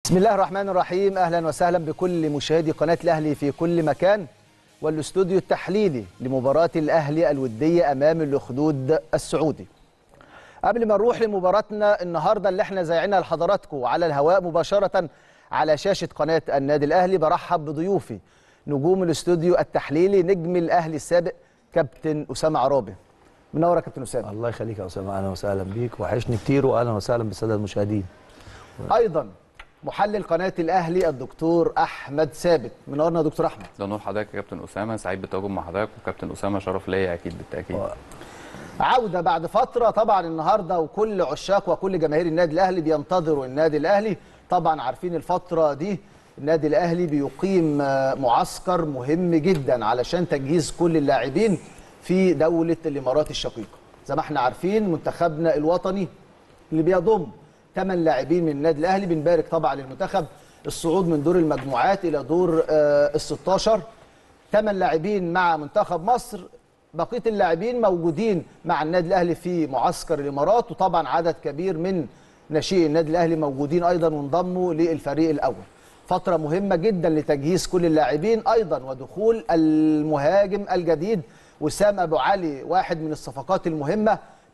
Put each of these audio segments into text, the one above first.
بسم الله الرحمن الرحيم اهلا وسهلا بكل مشاهدي قناه الاهلي في كل مكان والاستوديو التحليلي لمباراه الاهلي الوديه امام الاخدود السعودي قبل ما نروح لمباراتنا النهارده اللي احنا زايعينها لحضراتكم على الهواء مباشره على شاشه قناه النادي الاهلي برحب بضيوفي نجوم الاستوديو التحليلي نجم الاهلي السابق كابتن اسامه عرابي منور يا كابتن اسامه الله يخليك يا اسامه اهلا وسهلا بيك وحشني كتير واهلا وسهلا بالساده المشاهدين ايضا محلل قناه الاهلي الدكتور احمد ثابت منورنا يا دكتور احمد ده نور حضرتك يا كابتن اسامه سعيد بالتواجد مع حضرتك وكابتن اسامه شرف ليا اكيد بالتاكيد عودة بعد فترة طبعا النهاردة وكل عشاق وكل جماهير النادي الأهلي بينتظروا النادي الأهلي طبعا عارفين الفترة دي النادي الأهلي بيقيم معسكر مهم جدا علشان تجهيز كل اللاعبين في دولة الإمارات الشقيقة زي ما احنا عارفين منتخبنا الوطني اللي بيضم ثمان لاعبين من النادي الأهلي بنبارك طبعا للمنتخب الصعود من دور المجموعات إلى دور ال 16 ثمان لاعبين مع منتخب مصر بقيه اللاعبين موجودين مع النادي الاهلي في معسكر الامارات وطبعا عدد كبير من ناشئي النادي الاهلي موجودين ايضا وانضموا للفريق الاول فتره مهمه جدا لتجهيز كل اللاعبين ايضا ودخول المهاجم الجديد وسام ابو علي واحد من الصفقات المهمه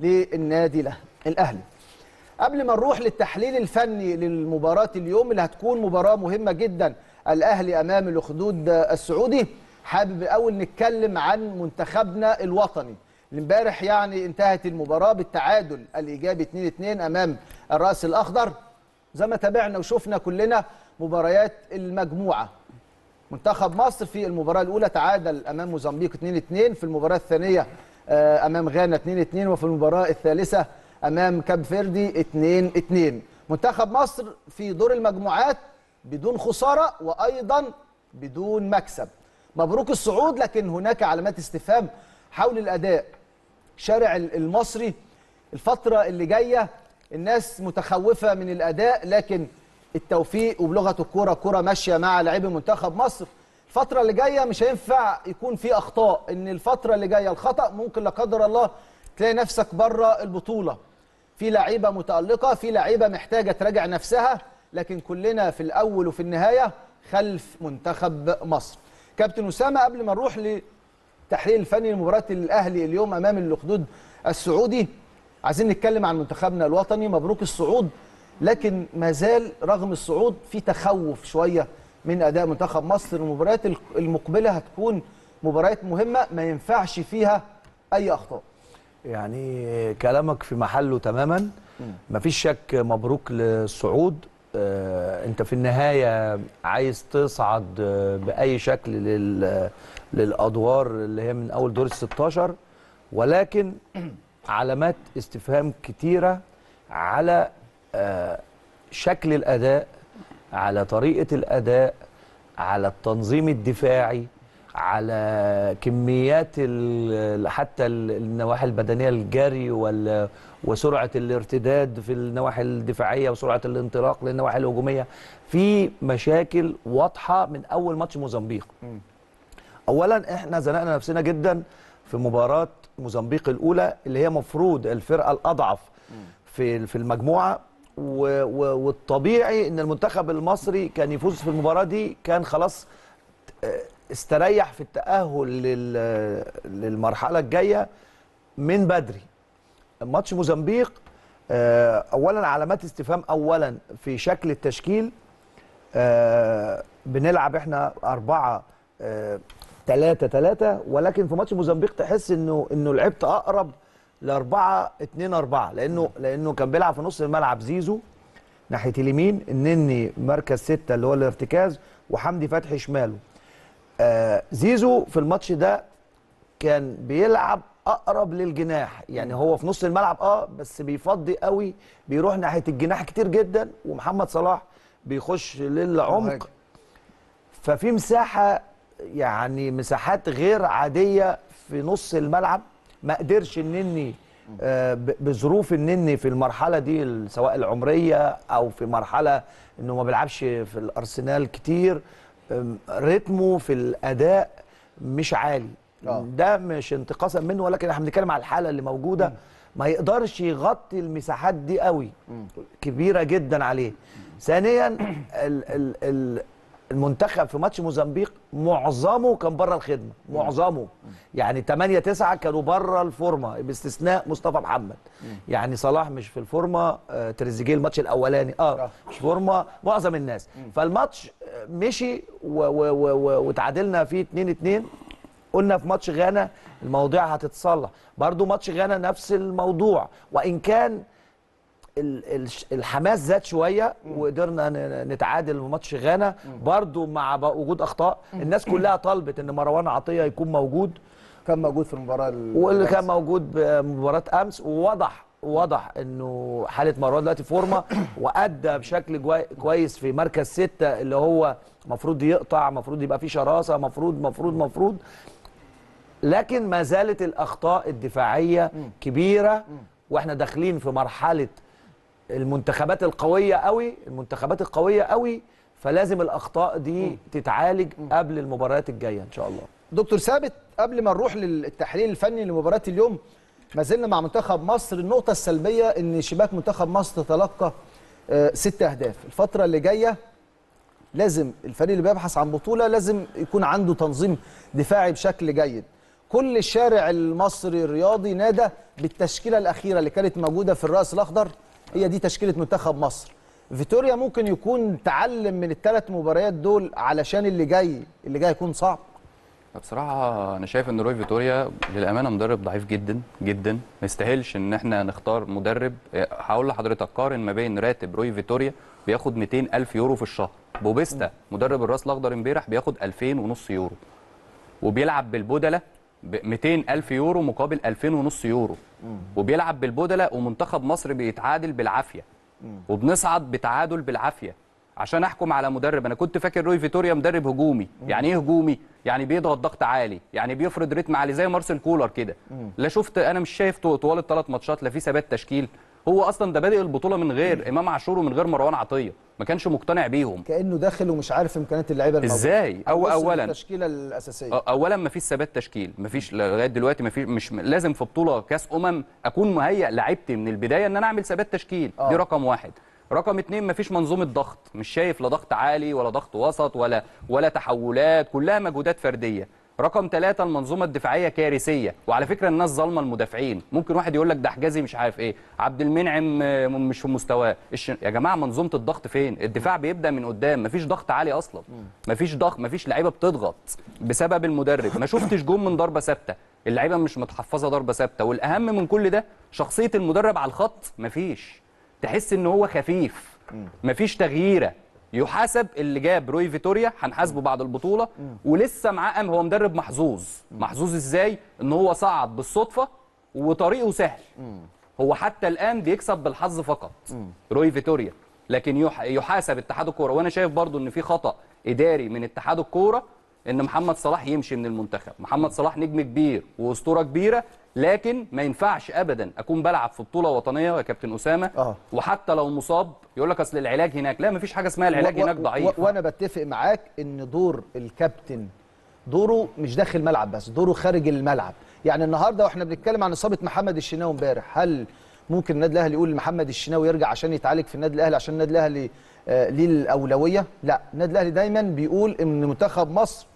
للنادي الاهلي قبل ما نروح للتحليل الفني للمباراه اليوم اللي هتكون مباراه مهمه جدا الاهلي امام الاخدود السعودي حابب الاول نتكلم عن منتخبنا الوطني اللي امبارح يعني انتهت المباراه بالتعادل الايجابي 2-2 امام الراس الاخضر زي ما تابعنا وشفنا كلنا مباريات المجموعه منتخب مصر في المباراه الاولى تعادل امام موزمبيق 2-2 في المباراه الثانيه امام غانا 2-2 وفي المباراه الثالثه امام كاب فيردي 2-2 منتخب مصر في دور المجموعات بدون خساره وايضا بدون مكسب مبروك الصعود لكن هناك علامات استفهام حول الاداء شارع المصري الفتره اللي جايه الناس متخوفه من الاداء لكن التوفيق وبلغه الكوره كوره ماشيه مع لاعبي منتخب مصر الفتره اللي جايه مش هينفع يكون في اخطاء ان الفتره اللي جايه الخطا ممكن لا قدر الله تلاقي نفسك بره البطوله في لعيبه متالقه في لعيبه محتاجه تراجع نفسها لكن كلنا في الاول وفي النهايه خلف منتخب مصر كابتن اسامه قبل ما نروح للتحليل الفني لمباراه الاهلي اليوم امام الاخدود السعودي عايزين نتكلم عن منتخبنا الوطني مبروك الصعود لكن ما زال رغم الصعود في تخوف شويه من اداء منتخب مصر المباريات المقبله هتكون مباريات مهمه ما ينفعش فيها اي اخطاء يعني كلامك في محله تماما مفيش شك مبروك للصعود انت في النهايه عايز تصعد باي شكل لل للادوار اللي هي من اول دور ال 16 ولكن علامات استفهام كتيره على شكل الاداء على طريقه الاداء على التنظيم الدفاعي على كميات حتى النواحي البدنيه الجري وسرعه الارتداد في النواحي الدفاعيه وسرعه الانطلاق للنواحي الهجوميه في مشاكل واضحه من اول ماتش موزمبيق اولا احنا زنقنا نفسنا جدا في مباراه موزمبيق الاولى اللي هي مفروض الفرقه الاضعف في في المجموعه والطبيعي ان المنتخب المصري كان يفوز في المباراه دي كان خلاص استريح في التأهل للمرحلة الجاية من بدري ماتش موزمبيق أولا علامات استفهام أولا في شكل التشكيل بنلعب احنا أربعة ثلاثة ثلاثة ولكن في ماتش موزمبيق تحس انه انه لعبت اقرب لأربعة اتنين أربعة لأنه لأنه كان بيلعب في نص الملعب زيزو ناحية اليمين النني مركز ستة اللي هو الارتكاز وحمدي فتحي شماله آه زيزو في الماتش ده كان بيلعب اقرب للجناح يعني هو في نص الملعب اه بس بيفضي قوي بيروح ناحيه الجناح كتير جدا ومحمد صلاح بيخش للعمق ففي مساحه يعني مساحات غير عاديه في نص الملعب ما قدرش النني آه بظروف النني في المرحله دي سواء العمريه او في مرحله انه ما بيلعبش في الارسنال كتير رتمه في الاداء مش عالي أوه. ده مش انتقاصا منه ولكن احنا بنتكلم على الحاله اللي موجوده ما يقدرش يغطي المساحات دي قوي كبيره جدا عليه ثانيا ال ال ال المنتخب في ماتش موزمبيق معظمه كان بره الخدمه معظمه يعني 8 9 كانوا بره الفورمه باستثناء مصطفى محمد يعني صلاح مش في الفورمه آه تريزيجيه الماتش الاولاني اه آه. مش فورمه معظم الناس فالماتش آه، مشي و- و- و- و- وتعادلنا فيه 2 2 قلنا في ماتش غانا المواضيع هتتصلح برضو ماتش غانا نفس الموضوع وان كان ال- ال- الحماس زاد شويه وقدرنا ن- نتعادل في ماتش غانا برضو مع ب- وجود اخطاء الناس كلها طلبت ان مروان عطيه يكون موجود كان موجود في المباراه ال- واللي كان موجود بمباراه امس ووضح وضح انه حاله مروان دلوقتي فورمه وادى بشكل جوي- كويس في مركز ستة اللي هو المفروض يقطع المفروض يبقى فيه شراسه مفروض مفروض مفروض لكن ما زالت الاخطاء الدفاعيه كبيره واحنا داخلين في مرحله المنتخبات القويه قوي المنتخبات القويه قوي فلازم الاخطاء دي تتعالج قبل المباريات الجايه ان شاء الله دكتور ثابت قبل ما نروح للتحليل الفني لمباراه اليوم ما زلنا مع منتخب مصر النقطه السلبيه ان شباك منتخب مصر تتلقى آه، ست اهداف الفتره اللي جايه لازم الفريق اللي بيبحث عن بطوله لازم يكون عنده تنظيم دفاعي بشكل جيد كل الشارع المصري الرياضي نادى بالتشكيله الاخيره اللي كانت موجوده في الراس الاخضر هي دي تشكيله منتخب مصر فيتوريا ممكن يكون تعلم من الثلاث مباريات دول علشان اللي جاي اللي جاي يكون صعب بصراحة أنا شايف إن روي فيتوريا للأمانة مدرب ضعيف جدا جدا ما يستاهلش إن إحنا نختار مدرب إيه، هقول لحضرتك قارن ما بين راتب روي فيتوريا بياخد 200 ألف يورو في الشهر بوبيستا مدرب الراس الأخضر امبارح بياخد 2000 ونص يورو وبيلعب بالبودلة ب 200 ألف يورو مقابل 2000 ونص يورو وبيلعب بالبودلة ومنتخب مصر بيتعادل بالعافية وبنصعد بتعادل بالعافيه عشان احكم على مدرب انا كنت فاكر روي فيتوريا مدرب هجومي يعني ايه هجومي يعني بيضغط ضغط عالي يعني بيفرض رتم عالي زي مارسيل كولر كده لا شفت انا مش شايف طو- طوال الثلاث ماتشات لا في ثبات تشكيل هو اصلا ده بادئ البطوله من غير امام عاشور ومن غير مروان عطيه ما كانش مقتنع بيهم كانه داخل ومش عارف امكانيات اللعيبه الموجوده ازاي أو هنبص اولا للتشكيله الاساسيه أ- اولا ما فيش ثبات تشكيل ما فيش لغايه دلوقتي ما فيش مش لازم في بطوله كاس امم اكون مهيئ لعيبتي من البدايه ان انا اعمل ثبات تشكيل آه. دي رقم واحد رقم اتنين ما فيش منظومه ضغط مش شايف لا ضغط عالي ولا ضغط وسط ولا ولا تحولات كلها مجهودات فرديه رقم ثلاثة المنظومة الدفاعية كارثية وعلى فكرة الناس ظالمة المدافعين ممكن واحد يقول لك ده حجازي مش عارف ايه عبد المنعم آه، مش في مستواه الش... يا جماعة منظومة الضغط فين الدفاع بيبدأ من قدام مفيش ضغط عالي أصلا مفيش ضغط مفيش لعيبة بتضغط بسبب المدرب ما شفتش جون من ضربة ثابتة اللعيبة مش متحفظة ضربة ثابتة والأهم من كل ده شخصية المدرب على الخط مفيش تحس ان هو خفيف مفيش تغييره يحاسب اللي جاب روي فيتوريا هنحاسبه بعد البطوله ولسه معاه أم هو مدرب محظوظ محظوظ ازاي ان هو صعد بالصدفه وطريقه سهل هو حتى الان بيكسب بالحظ فقط روي فيتوريا لكن يح- يحاسب اتحاد الكوره وانا شايف برضو ان في خطا اداري من اتحاد الكوره ان محمد صلاح يمشي من المنتخب محمد صلاح نجم كبير واسطوره كبيره لكن ما ينفعش ابدا اكون بلعب في بطوله وطنيه يا كابتن اسامه آه. وحتى لو مصاب يقول لك اصل العلاج هناك لا مفيش حاجه اسمها العلاج و- هناك و- ضعيف و- وانا بتفق معاك ان دور الكابتن دوره مش داخل الملعب بس دوره خارج الملعب يعني النهارده واحنا بنتكلم عن اصابه محمد الشناوي امبارح هل ممكن النادي الاهلي يقول محمد الشناوي يرجع عشان يتعالج في النادي الاهلي عشان النادي الاهلي آه، ليه الاولويه لا النادي الاهلي دايما بيقول ان منتخب مصر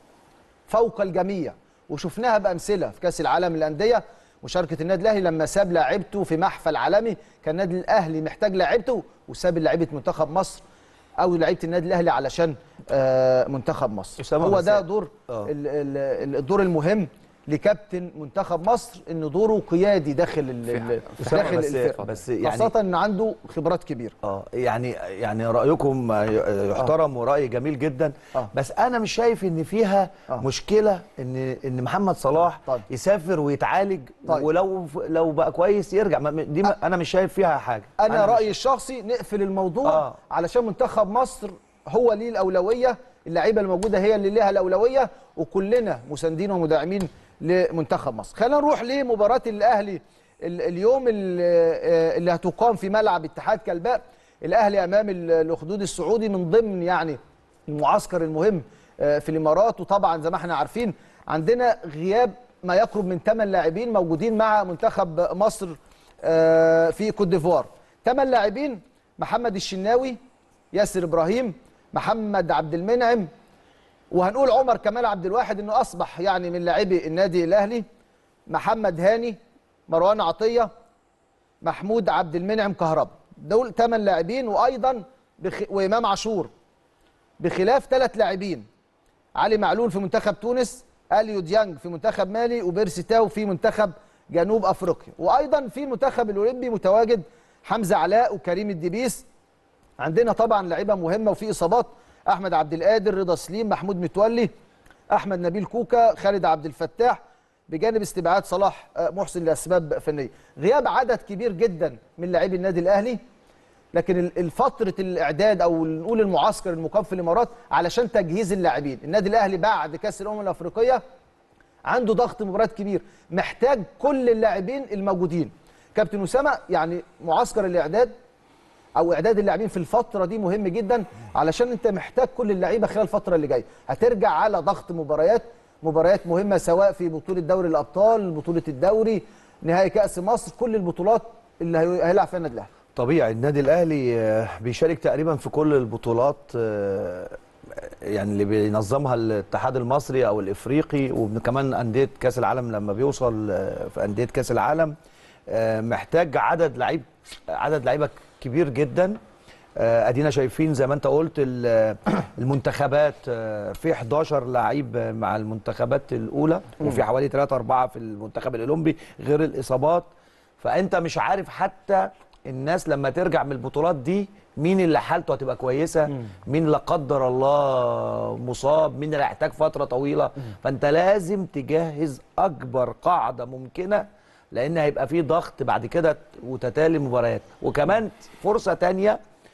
فوق الجميع وشفناها بامثله في كاس العالم للانديه مشاركه النادي الاهلي لما ساب لاعيبته في محفل عالمي كان النادي الاهلي محتاج لاعيبته وساب لعيبه منتخب مصر او لعيبه النادي الاهلي علشان آه، منتخب مصر أسامة هو بس- ده دور آه. ال- ال- الدور المهم لكابتن منتخب مصر ان دوره قيادي داخل ال- ال- أسامة داخل بس- الفرقه بس يعني- خاصه ان عنده خبرات كبيره اه يعني يعني رايكم يحترم وراي جميل جدا آه. بس انا مش شايف ان فيها آه. مشكله ان ان محمد صلاح طيب. يسافر ويتعالج طيب. ولو لو بقى كويس يرجع ما- دي ما انا مش شايف فيها حاجه انا مش- رايي الشخصي نقفل الموضوع آه. علشان منتخب مصر هو ليه الاولويه اللعيبه الموجوده هي اللي ليها الاولويه وكلنا مساندين ومداعمين لمنتخب مصر خلينا نروح لمباراه الاهلي ال- اليوم اللي, اللي هتقام في ملعب اتحاد كلباء الاهلي امام ال- الاخدود السعودي من ضمن يعني المعسكر المهم آه، في الامارات وطبعا زي ما احنا عارفين عندنا غياب ما يقرب من 8 لاعبين موجودين مع منتخب مصر آه، في كوت ديفوار ثمان لاعبين محمد الشناوي ياسر ابراهيم محمد عبد المنعم وهنقول عمر كمال عبد الواحد انه اصبح يعني من لاعبي النادي الاهلي محمد هاني مروان عطيه محمود عبد المنعم كهربا دول ثمان لاعبين وايضا بخ... وامام عاشور بخلاف ثلاث لاعبين علي معلول في منتخب تونس اليو ديانج في منتخب مالي وبيرسي تاو في منتخب جنوب افريقيا وايضا في المنتخب الاولمبي متواجد حمزه علاء وكريم الدبيس عندنا طبعا لعيبه مهمه وفي اصابات احمد عبد القادر رضا سليم محمود متولي احمد نبيل كوكا خالد عبد الفتاح بجانب استبعاد صلاح آه، محسن لاسباب فنيه غياب عدد كبير جدا من لاعبي النادي الاهلي لكن ال- الفتره الاعداد او نقول المعسكر المقام في الامارات علشان تجهيز اللاعبين النادي الاهلي بعد كاس الامم الافريقيه عنده ضغط مباريات كبير محتاج كل اللاعبين الموجودين كابتن اسامه يعني معسكر الاعداد او اعداد اللاعبين في الفتره دي مهم جدا علشان انت محتاج كل اللعيبه خلال الفتره اللي جايه هترجع على ضغط مباريات مباريات مهمه سواء في بطوله دوري الابطال بطوله الدوري نهائي كاس مصر كل البطولات اللي هي- هيلعب فيها النادي الاهلي طبيعي النادي الاهلي آه، بيشارك تقريبا في كل البطولات آه، يعني اللي بينظمها الاتحاد المصري او الافريقي وكمان انديه كاس العالم لما بيوصل آه، في انديه كاس العالم آه، محتاج عدد لعيب عدد لعيبه كبير جدا آه، ادينا شايفين زي ما انت قلت ال- المنتخبات آه، في 11 لعيب مع المنتخبات الاولى وفي حوالي 3 4 في المنتخب الاولمبي غير الاصابات فانت مش عارف حتى الناس لما ترجع من البطولات دي مين اللي حالته هتبقى كويسه مين لا قدر الله مصاب مين اللي هيحتاج فتره طويله فانت لازم تجهز اكبر قاعده ممكنه لان هيبقى في ضغط بعد كده وتتالي مباريات وكمان فرصه تانية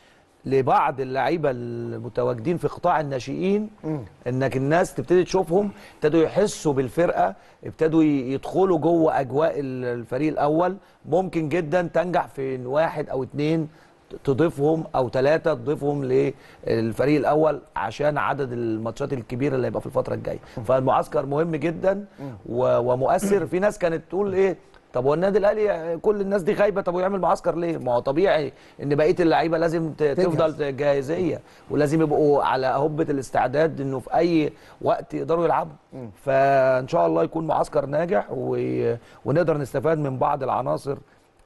لبعض اللعيبه المتواجدين في قطاع الناشئين انك الناس تبتدي تشوفهم ابتدوا يحسوا بالفرقه ابتدوا ي- يدخلوا جوه اجواء ال- الفريق الاول ممكن جدا تنجح في إن واحد او اتنين تضيفهم او ثلاثه تضيفهم للفريق الاول عشان عدد الماتشات الكبيره اللي هيبقى في الفتره الجايه فالمعسكر مهم جدا و- ومؤثر في ناس كانت تقول ايه طب هو النادي الاهلي كل الناس دي غايبه طب ويعمل معسكر ليه؟ ما هو طبيعي ان بقيه اللعيبه لازم ت- تفضل جاهزيه ولازم يبقوا على هبه الاستعداد انه في اي وقت يقدروا يلعبوا فان شاء الله يكون معسكر ناجح و... ونقدر نستفاد من بعض العناصر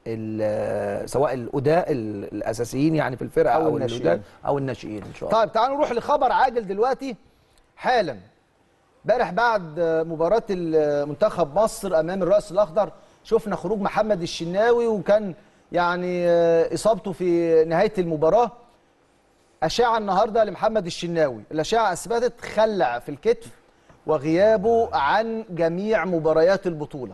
ال- سواء الاداء ال- الاساسيين يعني في الفرقه أو او, الناشئين. الأداء او الناشئين ان شاء الله طيب تعالوا نروح لخبر عاجل دلوقتي حالا امبارح بعد مباراة منتخب مصر امام الرأس الاخضر شفنا خروج محمد الشناوي وكان يعني اصابته في نهاية المباراة أشعة النهارده لمحمد الشناوي الأشعة أثبتت خلع في الكتف وغيابه عن جميع مباريات البطولة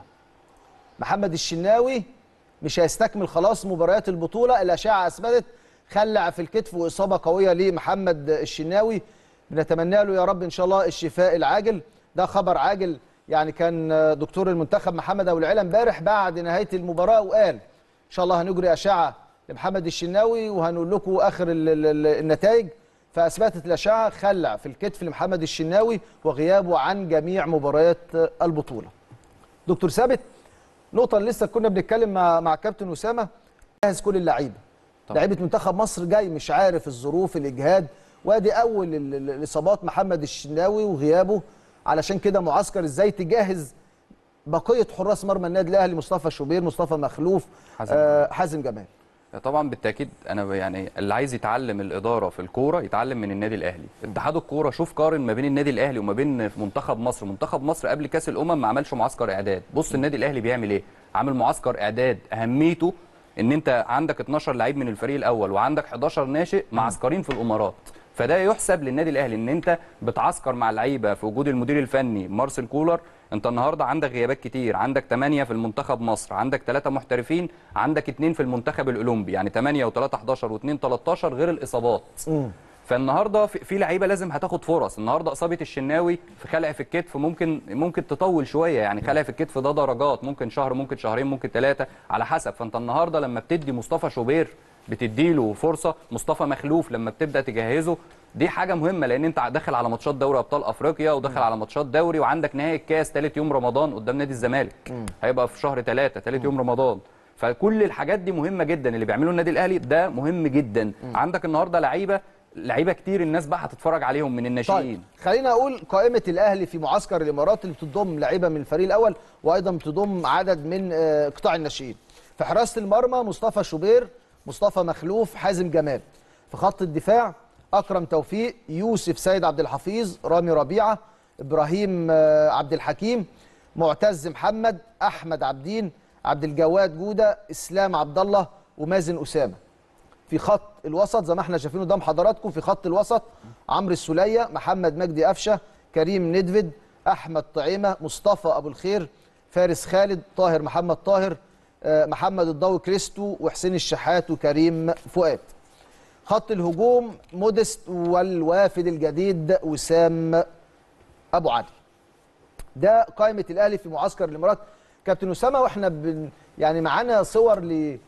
محمد الشناوي مش هيستكمل خلاص مباريات البطولة الأشعة أثبتت خلع في الكتف وإصابة قوية لمحمد الشناوي بنتمنى له يا رب إن شاء الله الشفاء العاجل ده خبر عاجل يعني كان دكتور المنتخب محمد أبو العلا امبارح بعد نهاية المباراة وقال إن شاء الله هنجري أشعة لمحمد الشناوي وهنقول لكم آخر ال- ال- ال- النتائج فأثبتت الأشعة خلع في الكتف لمحمد الشناوي وغيابه عن جميع مباريات البطولة دكتور ثابت نقطة اللي لسه كنا بنتكلم مع مع كابتن أسامة جهز كل اللعيبة طبعا. لعيبة منتخب مصر جاي مش عارف الظروف الإجهاد وادي أول ال- ال- الإصابات محمد الشناوي وغيابه علشان كده معسكر إزاي تجهز بقية حراس مرمى النادي الأهلي مصطفى شوبير مصطفى مخلوف حازم آه حازم جمال طبعا بالتاكيد انا ب- يعني اللي عايز يتعلم الاداره في الكوره يتعلم من النادي الاهلي اتحاد الكوره شوف قارن ما بين النادي الاهلي وما بين منتخب مصر منتخب مصر قبل كاس الامم ما عملش معسكر اعداد بص النادي الاهلي بيعمل ايه عامل معسكر اعداد اهميته ان انت عندك 12 لعيب من الفريق الاول وعندك 11 ناشئ معسكرين في الامارات فده يحسب للنادي الاهلي ان انت بتعسكر مع اللعيبه في وجود المدير الفني مارسيل كولر انت النهارده عندك غيابات كتير عندك 8 في المنتخب مصر عندك 3 محترفين عندك 2 في المنتخب الاولمبي يعني 8 و3 11 و2 13 غير الاصابات فالنهارده في, في لعيبه لازم هتاخد فرص النهارده اصابه الشناوي في خلع في الكتف ممكن ممكن تطول شويه يعني خلع في الكتف ده درجات ممكن شهر ممكن شهرين ممكن ثلاثه على حسب فانت النهارده لما بتدي مصطفى شوبير بتديله فرصه مصطفى مخلوف لما بتبدا تجهزه دي حاجه مهمه لان انت داخل على ماتشات دوري ابطال افريقيا وداخل على ماتشات دوري وعندك نهائي الكاس ثالث يوم رمضان قدام نادي الزمالك هيبقى في شهر ثلاثة ثالث يوم رمضان فكل الحاجات دي مهمه جدا اللي بيعمله النادي الاهلي ده مهم جدا عندك النهارده لعيبه لعيبه كتير الناس بقى هتتفرج عليهم من طيب الناشئين خلينا اقول قائمه الاهلي في معسكر الامارات اللي بتضم لعيبه من الفريق الاول وايضا بتضم عدد من آه، قطاع الناشئين في حراسه المرمى مصطفى شوبير مصطفى مخلوف حازم جمال في خط الدفاع اكرم توفيق يوسف سيد عبد الحفيظ رامي ربيعه ابراهيم آه، عبد الحكيم معتز محمد احمد عبدين عبد الجواد جوده اسلام عبد الله ومازن اسامه في خط الوسط زي ما احنا شايفين قدام حضراتكم في خط الوسط عمرو السوليه محمد مجدي قفشه كريم ندفد احمد طعيمه مصطفى ابو الخير فارس خالد طاهر محمد طاهر آه، محمد الضوي كريستو وحسين الشحات وكريم فؤاد خط الهجوم مودست والوافد الجديد وسام ابو علي ده قائمه الاهلي في معسكر الامارات كابتن اسامه واحنا بن يعني معانا صور ل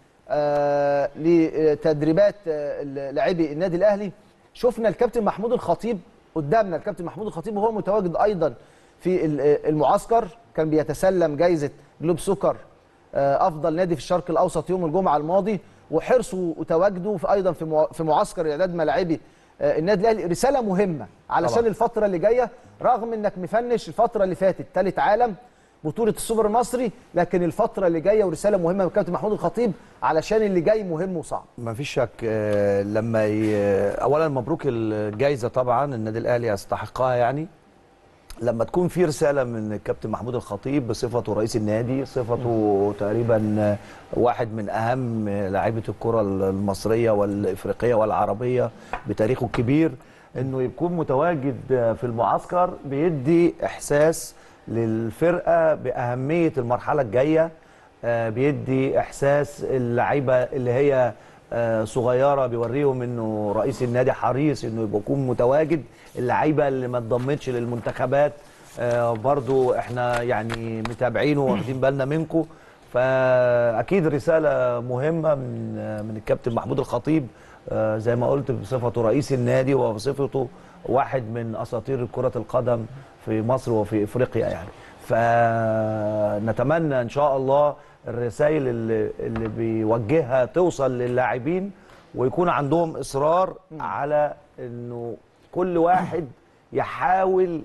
آه لتدريبات آه لاعبي النادي الاهلي شفنا الكابتن محمود الخطيب قدامنا الكابتن محمود الخطيب وهو متواجد ايضا في ال- آه، المعسكر كان بيتسلم جائزه جلوب سكر آه، افضل نادي في الشرق الاوسط يوم الجمعه الماضي وحرصه وتواجده في ايضا في مع- في معسكر اعداد ملاعبي آه، النادي الاهلي رساله مهمه علشان طبعا. الفتره اللي جايه رغم انك مفنش الفتره اللي فاتت ثالث عالم بطوله السوبر المصري لكن الفتره اللي جايه ورساله مهمه من الكابتن محمود الخطيب علشان اللي جاي مهم وصعب ما فيش شك آه، لما ي... اولا مبروك الجائزه طبعا النادي الاهلي يستحقها يعني لما تكون في رساله من الكابتن محمود الخطيب بصفته رئيس النادي صفته تقريبا واحد من اهم لاعيبه الكره المصريه والافريقيه والعربيه بتاريخه الكبير انه يكون متواجد في المعسكر بيدي احساس للفرقه باهميه المرحله الجايه آه، بيدي احساس اللعيبه اللي هي آه، صغيره بيوريهم انه رئيس النادي حريص انه يبقى يكون متواجد اللعيبه اللي ما انضمتش للمنتخبات آه، برضو احنا يعني متابعين واخدين بالنا منكم فاكيد رساله مهمه من آه، من الكابتن محمود الخطيب آه، زي ما قلت بصفته رئيس النادي وبصفته واحد من اساطير كره القدم في مصر وفي افريقيا يعني فنتمنى ان شاء الله الرسائل اللي, اللي بيوجهها توصل للاعبين ويكون عندهم اصرار على انه كل واحد يحاول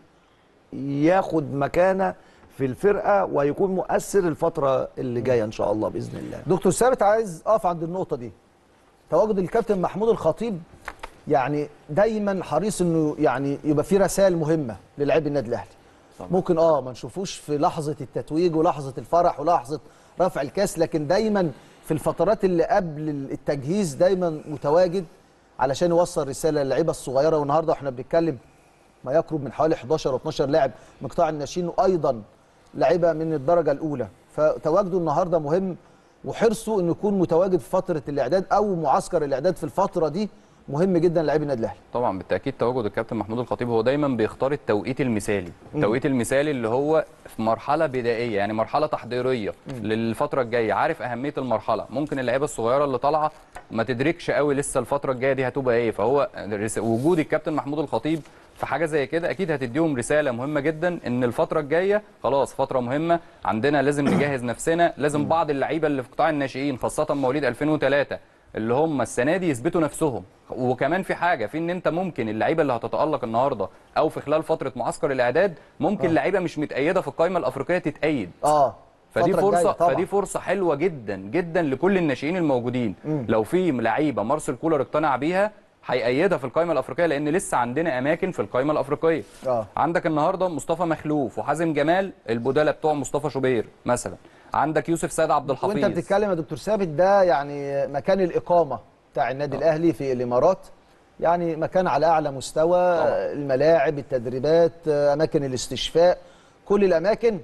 ياخد مكانه في الفرقه ويكون مؤثر الفتره اللي جايه ان شاء الله باذن الله دكتور ثابت عايز اقف عند النقطه دي تواجد الكابتن محمود الخطيب يعني دايما حريص انه يعني يبقى في رسائل مهمه للاعبي النادي الاهلي ممكن اه ما نشوفوش في لحظه التتويج ولحظه الفرح ولحظه رفع الكاس لكن دايما في الفترات اللي قبل التجهيز دايما متواجد علشان يوصل رساله للعيبه الصغيره والنهارده احنا بنتكلم ما يقرب من حوالي 11 او 12 لاعب من قطاع الناشئين وايضا لعيبه من الدرجه الاولى فتواجده النهارده مهم وحرصه انه يكون متواجد في فتره الاعداد او معسكر الاعداد في الفتره دي مهم جدا للاعبي النادي الاهلي طبعا بالتاكيد تواجد الكابتن محمود الخطيب هو دايما بيختار التوقيت المثالي التوقيت المثالي اللي هو في مرحله بدائيه يعني مرحله تحضيريه للفتره الجايه عارف اهميه المرحله ممكن اللعيبه الصغيره اللي طالعه ما تدركش قوي لسه الفتره الجايه دي هتبقى ايه فهو رس- وجود الكابتن محمود الخطيب في حاجه زي كده اكيد هتديهم رساله مهمه جدا ان الفتره الجايه خلاص فتره مهمه عندنا لازم نجهز نفسنا لازم بعض اللعيبه اللي في قطاع الناشئين خاصه مواليد 2003 اللي هم السنه دي يثبتوا نفسهم وكمان في حاجه في ان انت ممكن اللعيبه اللي هتتالق النهارده او في خلال فتره معسكر الاعداد ممكن لعيبه مش متأيده في القائمه الافريقيه تتأيد اه فدي الفترة الجاية فرصه طبعاً. فدي فرصه حلوه جدا جدا لكل الناشئين الموجودين لو في لعيبه مارسيل كولر اقتنع بيها هيأيدها في القائمه الافريقيه لان لسه عندنا اماكن في القائمه الافريقيه آه. عندك النهارده مصطفى مخلوف وحازم جمال البداله بتوع مصطفى شوبير مثلا عندك يوسف سيد عبد الحفيظ وانت بتتكلم يا دكتور ثابت ده يعني مكان الاقامه بتاع النادي الاهلي في الامارات يعني مكان على اعلى مستوى الملاعب التدريبات اماكن الاستشفاء كل الاماكن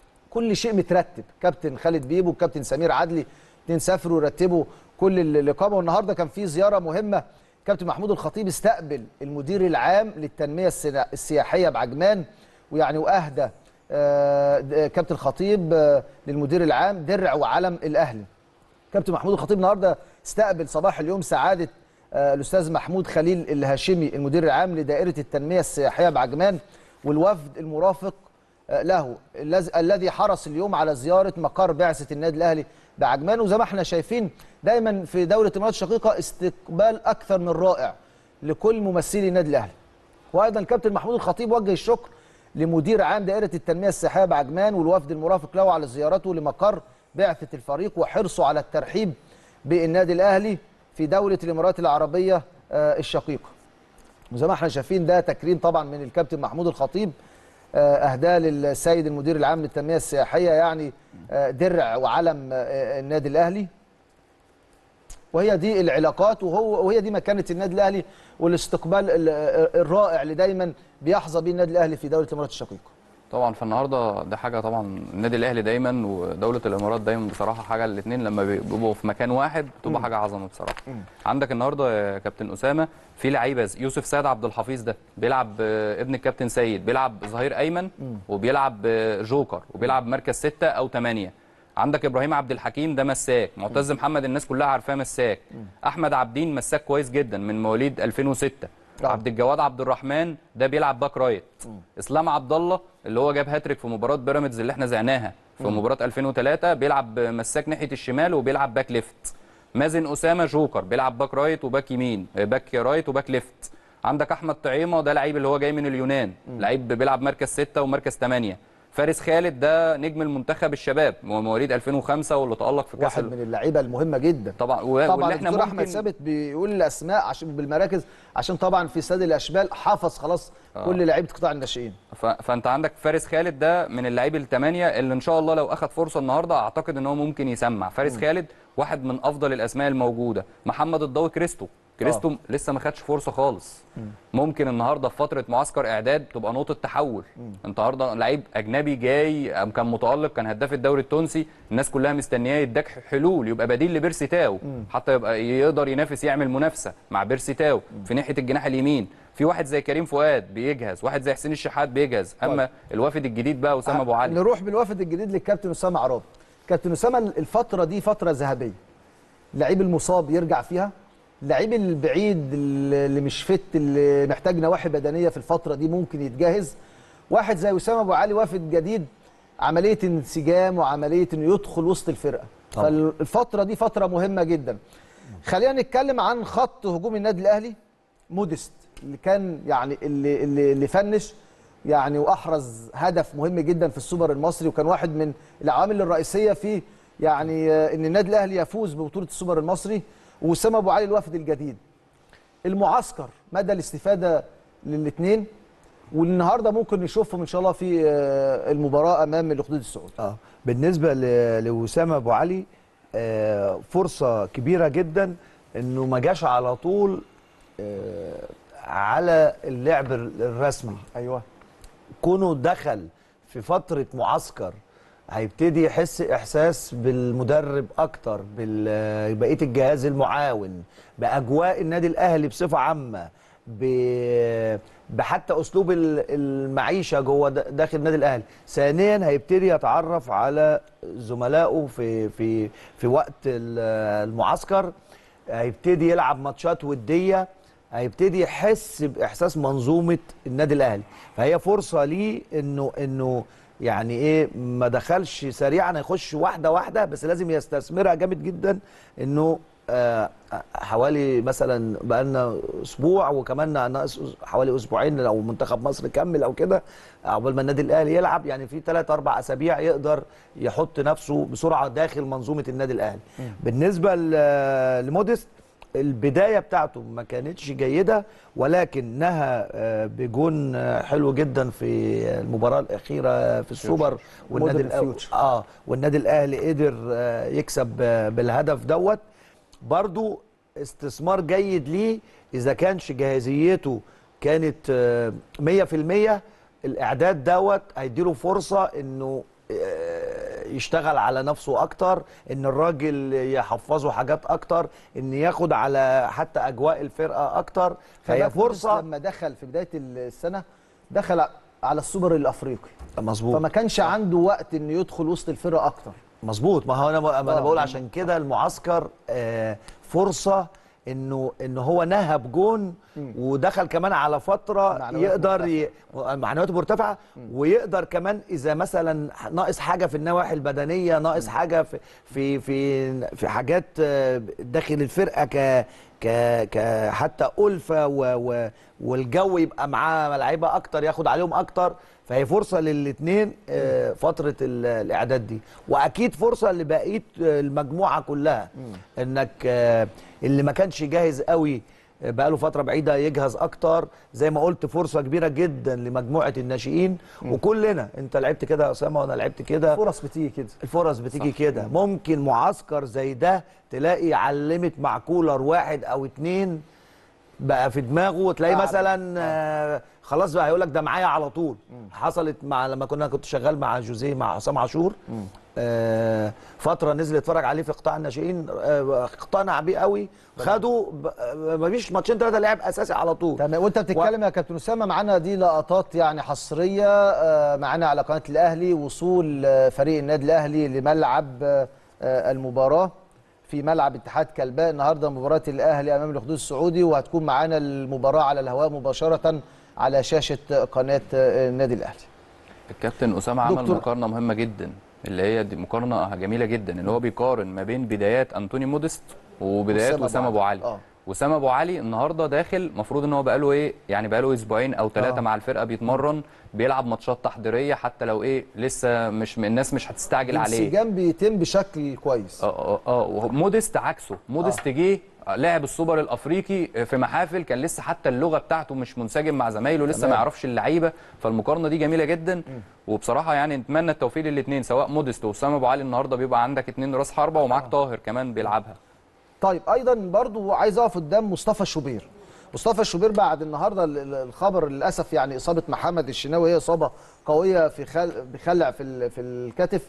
كل شيء مترتب كابتن خالد بيبو وكابتن سمير عدلي اتنين سافروا ورتبوا كل ال- الاقامه والنهارده كان في زياره مهمه كابتن محمود الخطيب استقبل المدير العام للتنميه السنا- السياحيه بعجمان ويعني واهدى آه، د- كابتن الخطيب آه، للمدير العام درع وعلم الاهلي كابتن محمود الخطيب النهارده استقبل صباح اليوم سعاده آه، الاستاذ محمود خليل الهاشمي المدير العام لدائره التنميه السياحيه بعجمان والوفد المرافق آه، له الذي- الذي حرص اليوم على زياره مقر بعثه النادي الاهلي بعجمان وزي ما احنا شايفين دايما في دوله الامارات الشقيقه استقبال اكثر من رائع لكل ممثلي النادي الاهلي وايضا كابتن محمود الخطيب وجه الشكر لمدير عام دائره التنميه السياحيه بعجمان والوفد المرافق له على زيارته لمقر بعثه الفريق وحرصه على الترحيب بالنادي الاهلي في دوله الامارات العربيه آه، الشقيقه وزي ما احنا شايفين ده تكريم طبعا من الكابتن محمود الخطيب آه، اهداه للسيد المدير العام للتنميه السياحيه يعني آه، درع وعلم آه، النادي الاهلي وهي دي العلاقات وهو وهي دي مكانه النادي الاهلي والاستقبال ال- الرائع اللي دايما بيحظى به النادي الاهلي في دوله الامارات الشقيقه طبعا فالنهارده ده حاجه طبعا النادي الاهلي دايما ودوله الامارات دايما بصراحه حاجه الاثنين لما بيبقوا في مكان واحد بتبقى حاجه عظمه بصراحه عندك النهارده يا كابتن اسامه في لعيبه يوسف سيد عبد الحفيظ ده بيلعب آه، ابن الكابتن سيد بيلعب ظهير ايمن وبيلعب آه، جوكر وبيلعب مركز ستة او ثمانية عندك ابراهيم عبد الحكيم ده مساك معتز محمد الناس كلها عارفاه مساك احمد عبدين مساك كويس جدا من مواليد 2006 آه. عبد الجواد عبد الرحمن ده بيلعب باك رايت اسلام عبد الله اللي هو جاب هاتريك في مباراه بيراميدز اللي احنا زعناها في مباراه 2003 بيلعب مساك ناحيه الشمال وبيلعب باك ليفت مازن اسامه جوكر بيلعب باك رايت وباك يمين آه، باك رايت وباك ليفت عندك احمد طعيمه ده لعيب اللي هو جاي من اليونان لعيب بيلعب مركز ستة ومركز ثمانية فارس خالد ده نجم المنتخب الشباب هو مواليد 2005 واللي تالق في كاس واحد ال- من اللعيبه المهمه جدا طبعا و- طبعا واللي احنا الدكتور احمد ممكن ثابت بيقول الاسماء عشان بالمراكز عشان طبعا في استاد الاشبال حفظ خلاص كل لعيبه قطاع الناشئين ف... فانت عندك فارس خالد ده من اللعيب الثمانيه اللي ان شاء الله لو اخذ فرصه النهارده اعتقد ان هو ممكن يسمع فارس خالد واحد من افضل الاسماء الموجوده محمد الضوي كريستو كريستو آه. لسه ما خدش فرصه خالص ممكن النهارده في فتره معسكر اعداد تبقى نقطه تحول انت النهارده لعيب اجنبي جاي أم كان متالق كان هداف الدوري التونسي الناس كلها مستنياه يداك حلول يبقى بديل لبيرسي تاو حتى يبقى يقدر ينافس يعمل منافسه مع بيرسي تاو في ناحيه الجناح اليمين في واحد زي كريم فؤاد بيجهز واحد زي حسين الشحات بيجهز اما الوافد الجديد بقى اسامه ابو علي نروح بالوفد الجديد للكابتن اسامه عرابي كابتن اسامه الفتره دي فتره ذهبيه اللعيب المصاب يرجع فيها اللعيب البعيد اللي مش فت اللي محتاج نواحي بدنيه في الفتره دي ممكن يتجهز واحد زي اسامه ابو علي وافد جديد عمليه انسجام وعمليه انه يدخل وسط الفرقه طبعا. فالفتره دي فتره مهمه جدا خلينا نتكلم عن خط هجوم النادي الاهلي موديست اللي كان يعني اللي اللي, اللي فنش يعني واحرز هدف مهم جدا في السوبر المصري وكان واحد من العوامل الرئيسيه في يعني آه، ان النادي الاهلي يفوز ببطوله السوبر المصري واسامه ابو علي الوافد الجديد المعسكر مدى الاستفاده للاثنين والنهارده ممكن نشوفهم ان شاء الله في آه، المباراه امام الاخدود السعودي اه بالنسبه ل- لوسام ابو علي آه فرصه كبيره جدا انه ما جاش على طول آه على اللعب الرسمي ايوه كونه دخل في فتره معسكر هيبتدي يحس احساس بالمدرب اكتر ببقيه الجهاز المعاون باجواء النادي الاهلي بصفه عامه ب- بحتى اسلوب ال- المعيشه جوه د- داخل النادي الاهلي ثانيا هيبتدي يتعرف على زملائه في في في وقت ال- المعسكر هيبتدي يلعب ماتشات وديه هيبتدي يحس باحساس منظومه النادي الاهلي فهي فرصه ليه انه انه يعني ايه ما دخلش سريعا هيخش واحده واحده بس لازم يستثمرها جامد جدا انه آه حوالي مثلا بقالنا اسبوع وكمان ناقص حوالي اسبوعين لو منتخب مصر كمل او كده عقبال ما النادي الاهلي يلعب يعني في ثلاث اربع اسابيع يقدر يحط نفسه بسرعه داخل منظومه النادي الاهلي بالنسبه ل- لموديست البدايه بتاعته ما كانتش جيده ولكنها آه، بجون آه، حلو جدا في المباراه الاخيره في السوبر والنادي Modern الأ- Future. اه والنادي الاهلي قدر آه، يكسب آه، بالهدف دوت برضو استثمار جيد ليه اذا كانش جاهزيته كانت آه، 100% الاعداد دوت هيديله فرصه انه آه، يشتغل على نفسه اكتر ان الراجل يحفظه حاجات اكتر ان ياخد على حتى اجواء الفرقه اكتر فهي فهي فرصه لما دخل في بدايه السنه دخل على السوبر الافريقي مظبوط فما كانش عنده وقت انه يدخل وسط الفرقه اكتر مظبوط ما هو انا ما انا آه. بقول عشان كده المعسكر آه، فرصه انه ان هو نهب جون ودخل كمان على فتره معنوياته يقدر ي... معنوياته مرتفعه ويقدر كمان اذا مثلا ناقص حاجه في النواحي البدنيه ناقص حاجه في في في في حاجات آه، داخل الفرقه ك ك ك حتى الفه و... و... والجو يبقى معاه لعيبه اكتر ياخد عليهم اكتر فهي فرصه للاثنين فتره ال- الاعداد دي واكيد فرصه لبقيه آه، المجموعه كلها انك آه، اللي ما كانش جاهز قوي آه، بقاله فتره بعيده يجهز اكتر زي ما قلت فرصه كبيره جدا لمجموعه الناشئين وكلنا انت لعبت كده يا اسامه وانا لعبت كده فرص بتيجي كده الفرص بتيجي كده ممكن معسكر زي ده تلاقي علمت مع كولر واحد او اتنين بقى في دماغه وتلاقيه قاعد. مثلا آه خلاص بقى هيقول لك ده معايا على طول حصلت مع لما كنا كنت شغال مع جوزيه مع حسام عاشور آه فتره نزل اتفرج عليه في قطاع الناشئين آه اقتنع بيه قوي خده ب- آه، مفيش ماتشين ثلاثه لعب اساسي على طول تمام وانت بتتكلم يا كابتن اسامه معانا دي لقطات يعني حصريه آه، معانا على قناه الاهلي وصول آه، فريق النادي الاهلي لملعب آه، آه، المباراه في ملعب اتحاد كلباء النهارده مباراه الاهلي امام الاخدود السعودي وهتكون معانا المباراه على الهواء مباشره على شاشه قناه آه، النادي الاهلي الكابتن اسامه عمل دكتور. مقارنه مهمه جدا اللي هي دي مقارنه جميله جدا اللي هو بيقارن ما بين بدايات انتوني موديست وبدايات وأسامة وسام أبو ابو علي. علي آه. وسام ابو علي النهارده داخل المفروض ان هو بقاله ايه يعني بقاله اسبوعين او ثلاثه آه. مع الفرقه بيتمرن بيلعب ماتشات تحضيريه حتى لو ايه لسه مش الناس مش هتستعجل عليه الانسجام بيتم بشكل كويس اه اه اه وهو- موديست عكسه موديست جه لعب السوبر الافريقي في محافل كان لسه حتى اللغه بتاعته مش منسجم مع زمايله لسه تمام. ما يعرفش اللعيبه فالمقارنه دي جميله جدا وبصراحه يعني نتمنى التوفيق للاثنين سواء موديست واسامه ابو علي النهارده بيبقى عندك اثنين راس حربه ومعاك طاهر كمان بيلعبها طيب ايضا برضو عايز اقف قدام مصطفى الشوبير مصطفى الشوبير بعد النهارده ال- ال- الخبر للاسف يعني اصابه محمد الشناوي هي اصابه قويه في خل بخلع في ال- في الكتف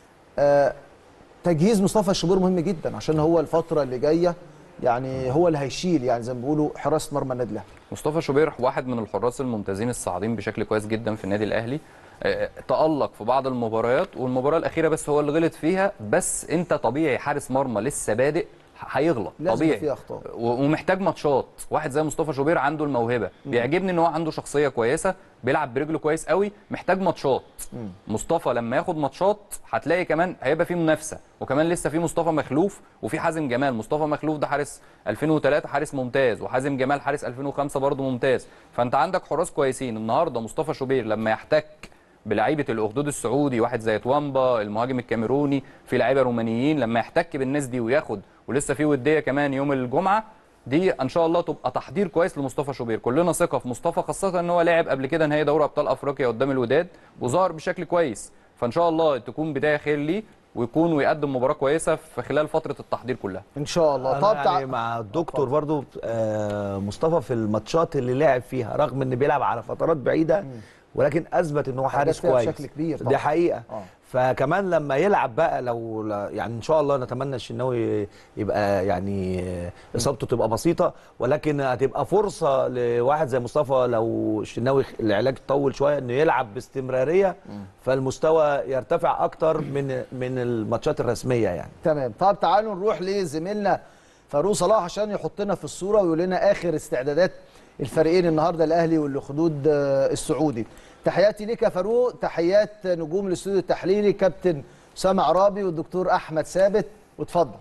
آه تجهيز مصطفى الشوبير مهم جدا عشان هو الفتره اللي جايه يعني هو اللي هيشيل يعني زي ما بيقولوا حراسه مرمى النادي الاهلي مصطفى شوبير واحد من الحراس الممتازين الصاعدين بشكل كويس جدا في النادي الاهلي آه، تألق في بعض المباريات والمباراه الاخيره بس هو اللي غلط فيها بس انت طبيعي حارس مرمى لسه بادئ هيغلط لازم طبيعي فيه أخطاء. و- ومحتاج ماتشات واحد زي مصطفى شوبير عنده الموهبه بيعجبني ان هو عنده شخصيه كويسه بيلعب برجله كويس قوي محتاج ماتشات مصطفى لما ياخد ماتشات هتلاقي كمان هيبقى فيه منافسه وكمان لسه في مصطفى مخلوف وفي حازم جمال مصطفى مخلوف ده حارس 2003 حارس ممتاز وحازم جمال حارس 2005 برضه ممتاز فانت عندك حراس كويسين النهارده مصطفى شوبير لما يحتك بلعيبه الاخدود السعودي واحد زي توامبا المهاجم الكاميروني في لعيبه رومانيين لما يحتك بالناس دي وياخد ولسه في وديه كمان يوم الجمعه دي ان شاء الله تبقى تحضير كويس لمصطفى شوبير كلنا ثقه في مصطفى خاصه ان هو لعب قبل كده نهائي دوري ابطال افريقيا قدام الوداد وظهر بشكل كويس فان شاء الله تكون بدايه خير ليه ويكون ويقدم مباراه كويسه في خلال فتره التحضير كلها ان شاء الله أنا طب يعني تع... مع الدكتور برضو آه مصطفى في الماتشات اللي لعب فيها رغم ان بيلعب على فترات بعيده ولكن اثبت ان هو حارس فيها كويس بشكل كبير طبعا. دي حقيقه آه. فكمان لما يلعب بقى لو لا- يعني ان شاء الله نتمنى الشناوي يبقى يعني اصابته تبقى بسيطه ولكن هتبقى فرصه لواحد زي مصطفى لو الشناوي العلاج طول شويه انه يلعب باستمراريه فالمستوى يرتفع اكتر من من الماتشات الرسميه يعني تمام طب تعالوا نروح لزميلنا فاروق صلاح عشان يحطنا في الصوره ويقول لنا اخر استعدادات الفريقين النهارده الاهلي والاخدود آه، السعودي تحياتي ليك يا فاروق تحيات نجوم الاستوديو التحليلي كابتن اسامه عرابي والدكتور احمد ثابت واتفضل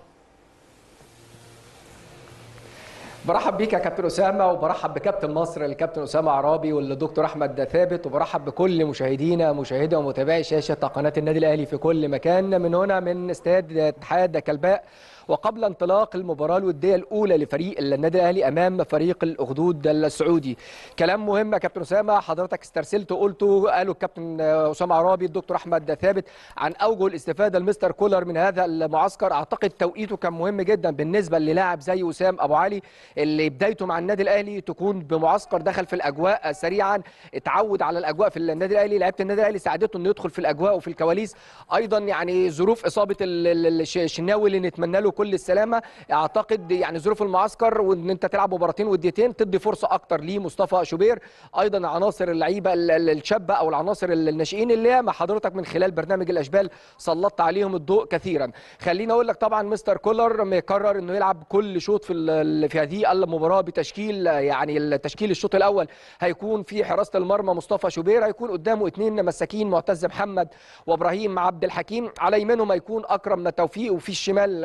برحب بيك يا كابتن اسامه وبرحب بكابتن مصر الكابتن اسامه عرابي والدكتور احمد ثابت وبرحب بكل مشاهدينا مشاهدي ومتابعي شاشه قناه النادي الاهلي في كل مكان من هنا من استاد اتحاد كلباء وقبل انطلاق المباراه الوديه الاولى لفريق النادي الاهلي امام فريق الاخدود السعودي كلام مهم يا كابتن اسامه حضرتك استرسلت وقلته قالوا الكابتن اسامه عرابي الدكتور احمد ثابت عن اوجه الاستفاده المستر كولر من هذا المعسكر اعتقد توقيته كان مهم جدا بالنسبه للاعب زي وسام ابو علي اللي بدايته مع النادي الاهلي تكون بمعسكر دخل في الاجواء سريعا اتعود على الاجواء في النادي الاهلي لعيبه النادي الاهلي ساعدته انه يدخل في الاجواء وفي الكواليس ايضا يعني ظروف اصابه ال- ال- الش- الشناوي اللي نتمنى له كل السلامه اعتقد يعني ظروف المعسكر وان انت تلعب مباراتين وديتين تدي فرصه اكتر لمصطفى شوبير ايضا عناصر اللعيبه ال- ال- الشابه او العناصر ال- الناشئين اللي مع حضرتك من خلال برنامج الاشبال سلطت عليهم الضوء كثيرا خليني اقول لك طبعا مستر كولر مقرر انه يلعب كل شوط في ال- في هذه المباراه بتشكيل يعني التشكيل الشوط الاول هيكون في حراسه المرمى مصطفى شوبير هيكون قدامه اثنين مساكين معتز محمد وابراهيم عبد الحكيم على يمينهم هيكون اكرم توفيق وفي الشمال مازن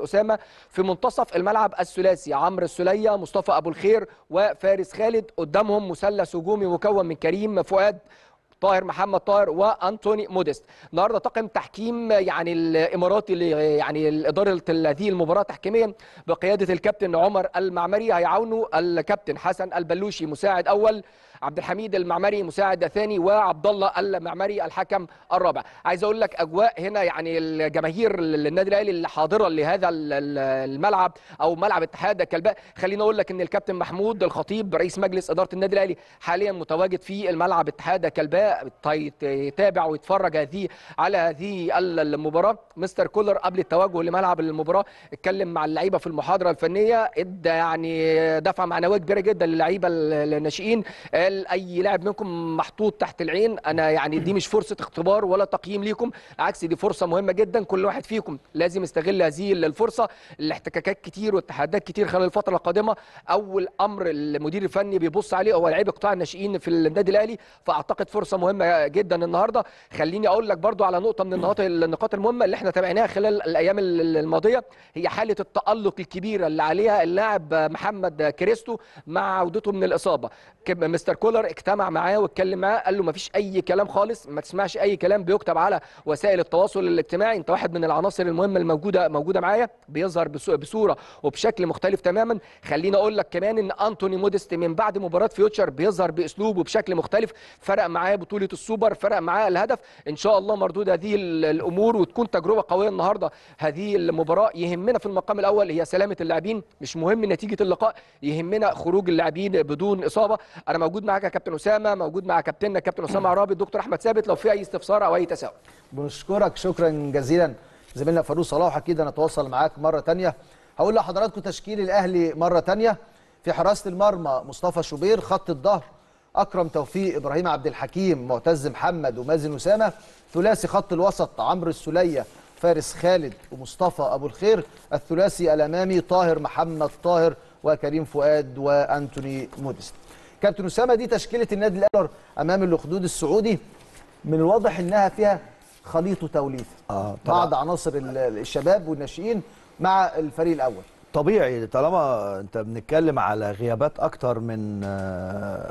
اسامه في منتصف الملعب الثلاثي عمرو السوليه مصطفى ابو الخير وفارس خالد قدامهم مثلث هجومي مكون من كريم فؤاد طاهر محمد طاهر وانتوني موديست النهارده طاقم تحكيم يعني الاماراتي اللي يعني اداره هذه المباراه تحكيميا بقياده الكابتن عمر المعمري هيعاونوا الكابتن حسن البلوشي مساعد اول عبد الحميد المعمري مساعد ثاني وعبد الله المعمري الحكم الرابع عايز اقول لك اجواء هنا يعني الجماهير النادي الاهلي اللي حاضره لهذا ال- ال- الملعب او ملعب اتحاد كلباء خليني اقول لك ان الكابتن محمود الخطيب رئيس مجلس اداره النادي الاهلي حاليا متواجد في الملعب اتحاد كلباء طي- يتابع ويتفرج هذه على هذه ال- المباراه مستر كولر قبل التوجه لملعب المباراه اتكلم مع اللعيبه في المحاضره الفنيه ادى يعني دفعه معنويه كبيره جدا للعيبه ال- الناشئين قال اي لاعب منكم محطوط تحت العين انا يعني دي مش فرصه اختبار ولا تقييم ليكم عكس دي فرصه مهمه جدا كل واحد فيكم لازم يستغل هذه الفرصه الاحتكاكات كتير والتحديات كتير خلال الفتره القادمه اول امر المدير الفني بيبص عليه هو لعيبه قطاع الناشئين في النادي الاهلي فاعتقد فرصه مهمه جدا النهارده خليني اقول لك برضو على نقطه من النقاط النقاط المهمه اللي احنا تابعناها خلال الايام الماضيه هي حاله التالق الكبيره اللي عليها اللاعب محمد كريستو مع عودته من الاصابه كب- مستر كولر اجتمع معاه واتكلم معاه قال له ما فيش اي كلام خالص ما تسمعش اي كلام بيكتب على وسائل التواصل الاجتماعي انت واحد من العناصر المهمه الموجوده موجوده معايا بيظهر بسو- بصوره وبشكل مختلف تماما خليني اقول لك كمان ان انتوني موديست من بعد مباراه فيوتشر بيظهر باسلوب وبشكل مختلف فرق معاه بطوله السوبر فرق معاه الهدف ان شاء الله مردود هذه ال- الامور وتكون تجربه قويه النهارده هذه المباراه يهمنا في المقام الاول هي سلامه اللاعبين مش مهم نتيجه اللقاء يهمنا خروج اللاعبين بدون اصابه انا موجود معاك يا كابتن اسامه موجود مع كابتننا كابتن اسامه عرابي الدكتور احمد ثابت لو في اي استفسار او اي تساؤل بنشكرك شكرا جزيلا زميلنا فاروق صلاح اكيد هنتواصل معاك مره تانية هقول لحضراتكم تشكيل الاهلي مره تانية في حراسه المرمى مصطفى شوبير خط الظهر اكرم توفيق ابراهيم عبد الحكيم معتز محمد ومازن اسامه ثلاثي خط الوسط عمرو السوليه فارس خالد ومصطفى ابو الخير الثلاثي الامامي طاهر محمد طاهر وكريم فؤاد وانتوني موديست كابتن اسامه دي تشكيله النادي الاهلي امام الاخدود السعودي من الواضح انها فيها خليط وتوليف آه، طبعاً. بعض عناصر ال- الشباب والناشئين مع الفريق الاول طبيعي طالما انت بنتكلم على غيابات اكتر من آه،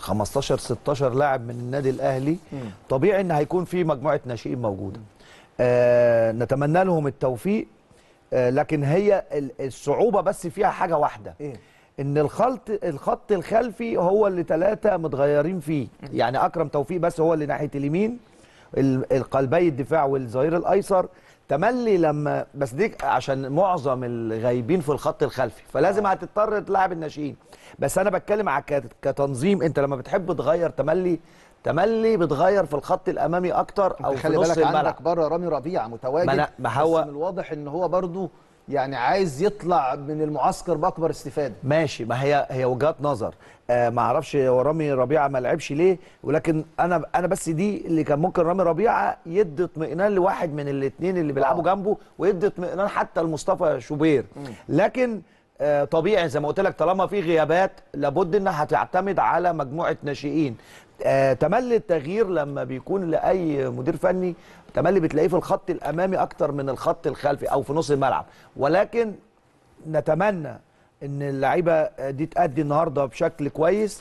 15 16 لاعب من النادي الاهلي طبيعي ان هيكون في مجموعه ناشئين موجوده آه، نتمنى لهم التوفيق آه، لكن هي ال- الصعوبه بس فيها حاجه واحده ايه ان الخلط الخط الخلفي هو اللي ثلاثه متغيرين فيه يعني اكرم توفيق بس هو اللي ناحيه اليمين ال- القلبي الدفاع والظهير الايسر تملي لما بس دي عشان معظم الغايبين في الخط الخلفي فلازم هتضطر تلعب الناشئين بس انا بتكلم على ك- كتنظيم انت لما بتحب تغير تملي تملي بتغير في الخط الامامي اكتر او في خلي نص بالك الملعب عندك بره رامي ربيعه متواجد ما أنا- ما هو- بس من الواضح ان هو برضو يعني عايز يطلع من المعسكر باكبر استفاده ماشي ما هي هي وجهات نظر آه ما اعرفش هو رامي ربيعه ما لعبش ليه ولكن انا انا بس دي اللي كان ممكن رامي ربيعه يدي اطمئنان لواحد من الاثنين اللي بيلعبوا جنبه ويدي اطمئنان حتى لمصطفى شوبير لكن آه طبيعي زي ما قلت لك طالما في غيابات لابد انها هتعتمد على مجموعه ناشئين آه تملي التغيير لما بيكون لاي مدير فني تملي بتلاقيه في الخط الامامي اكتر من الخط الخلفي او في نص الملعب ولكن نتمنى ان اللعيبه دي تأدي النهارده بشكل كويس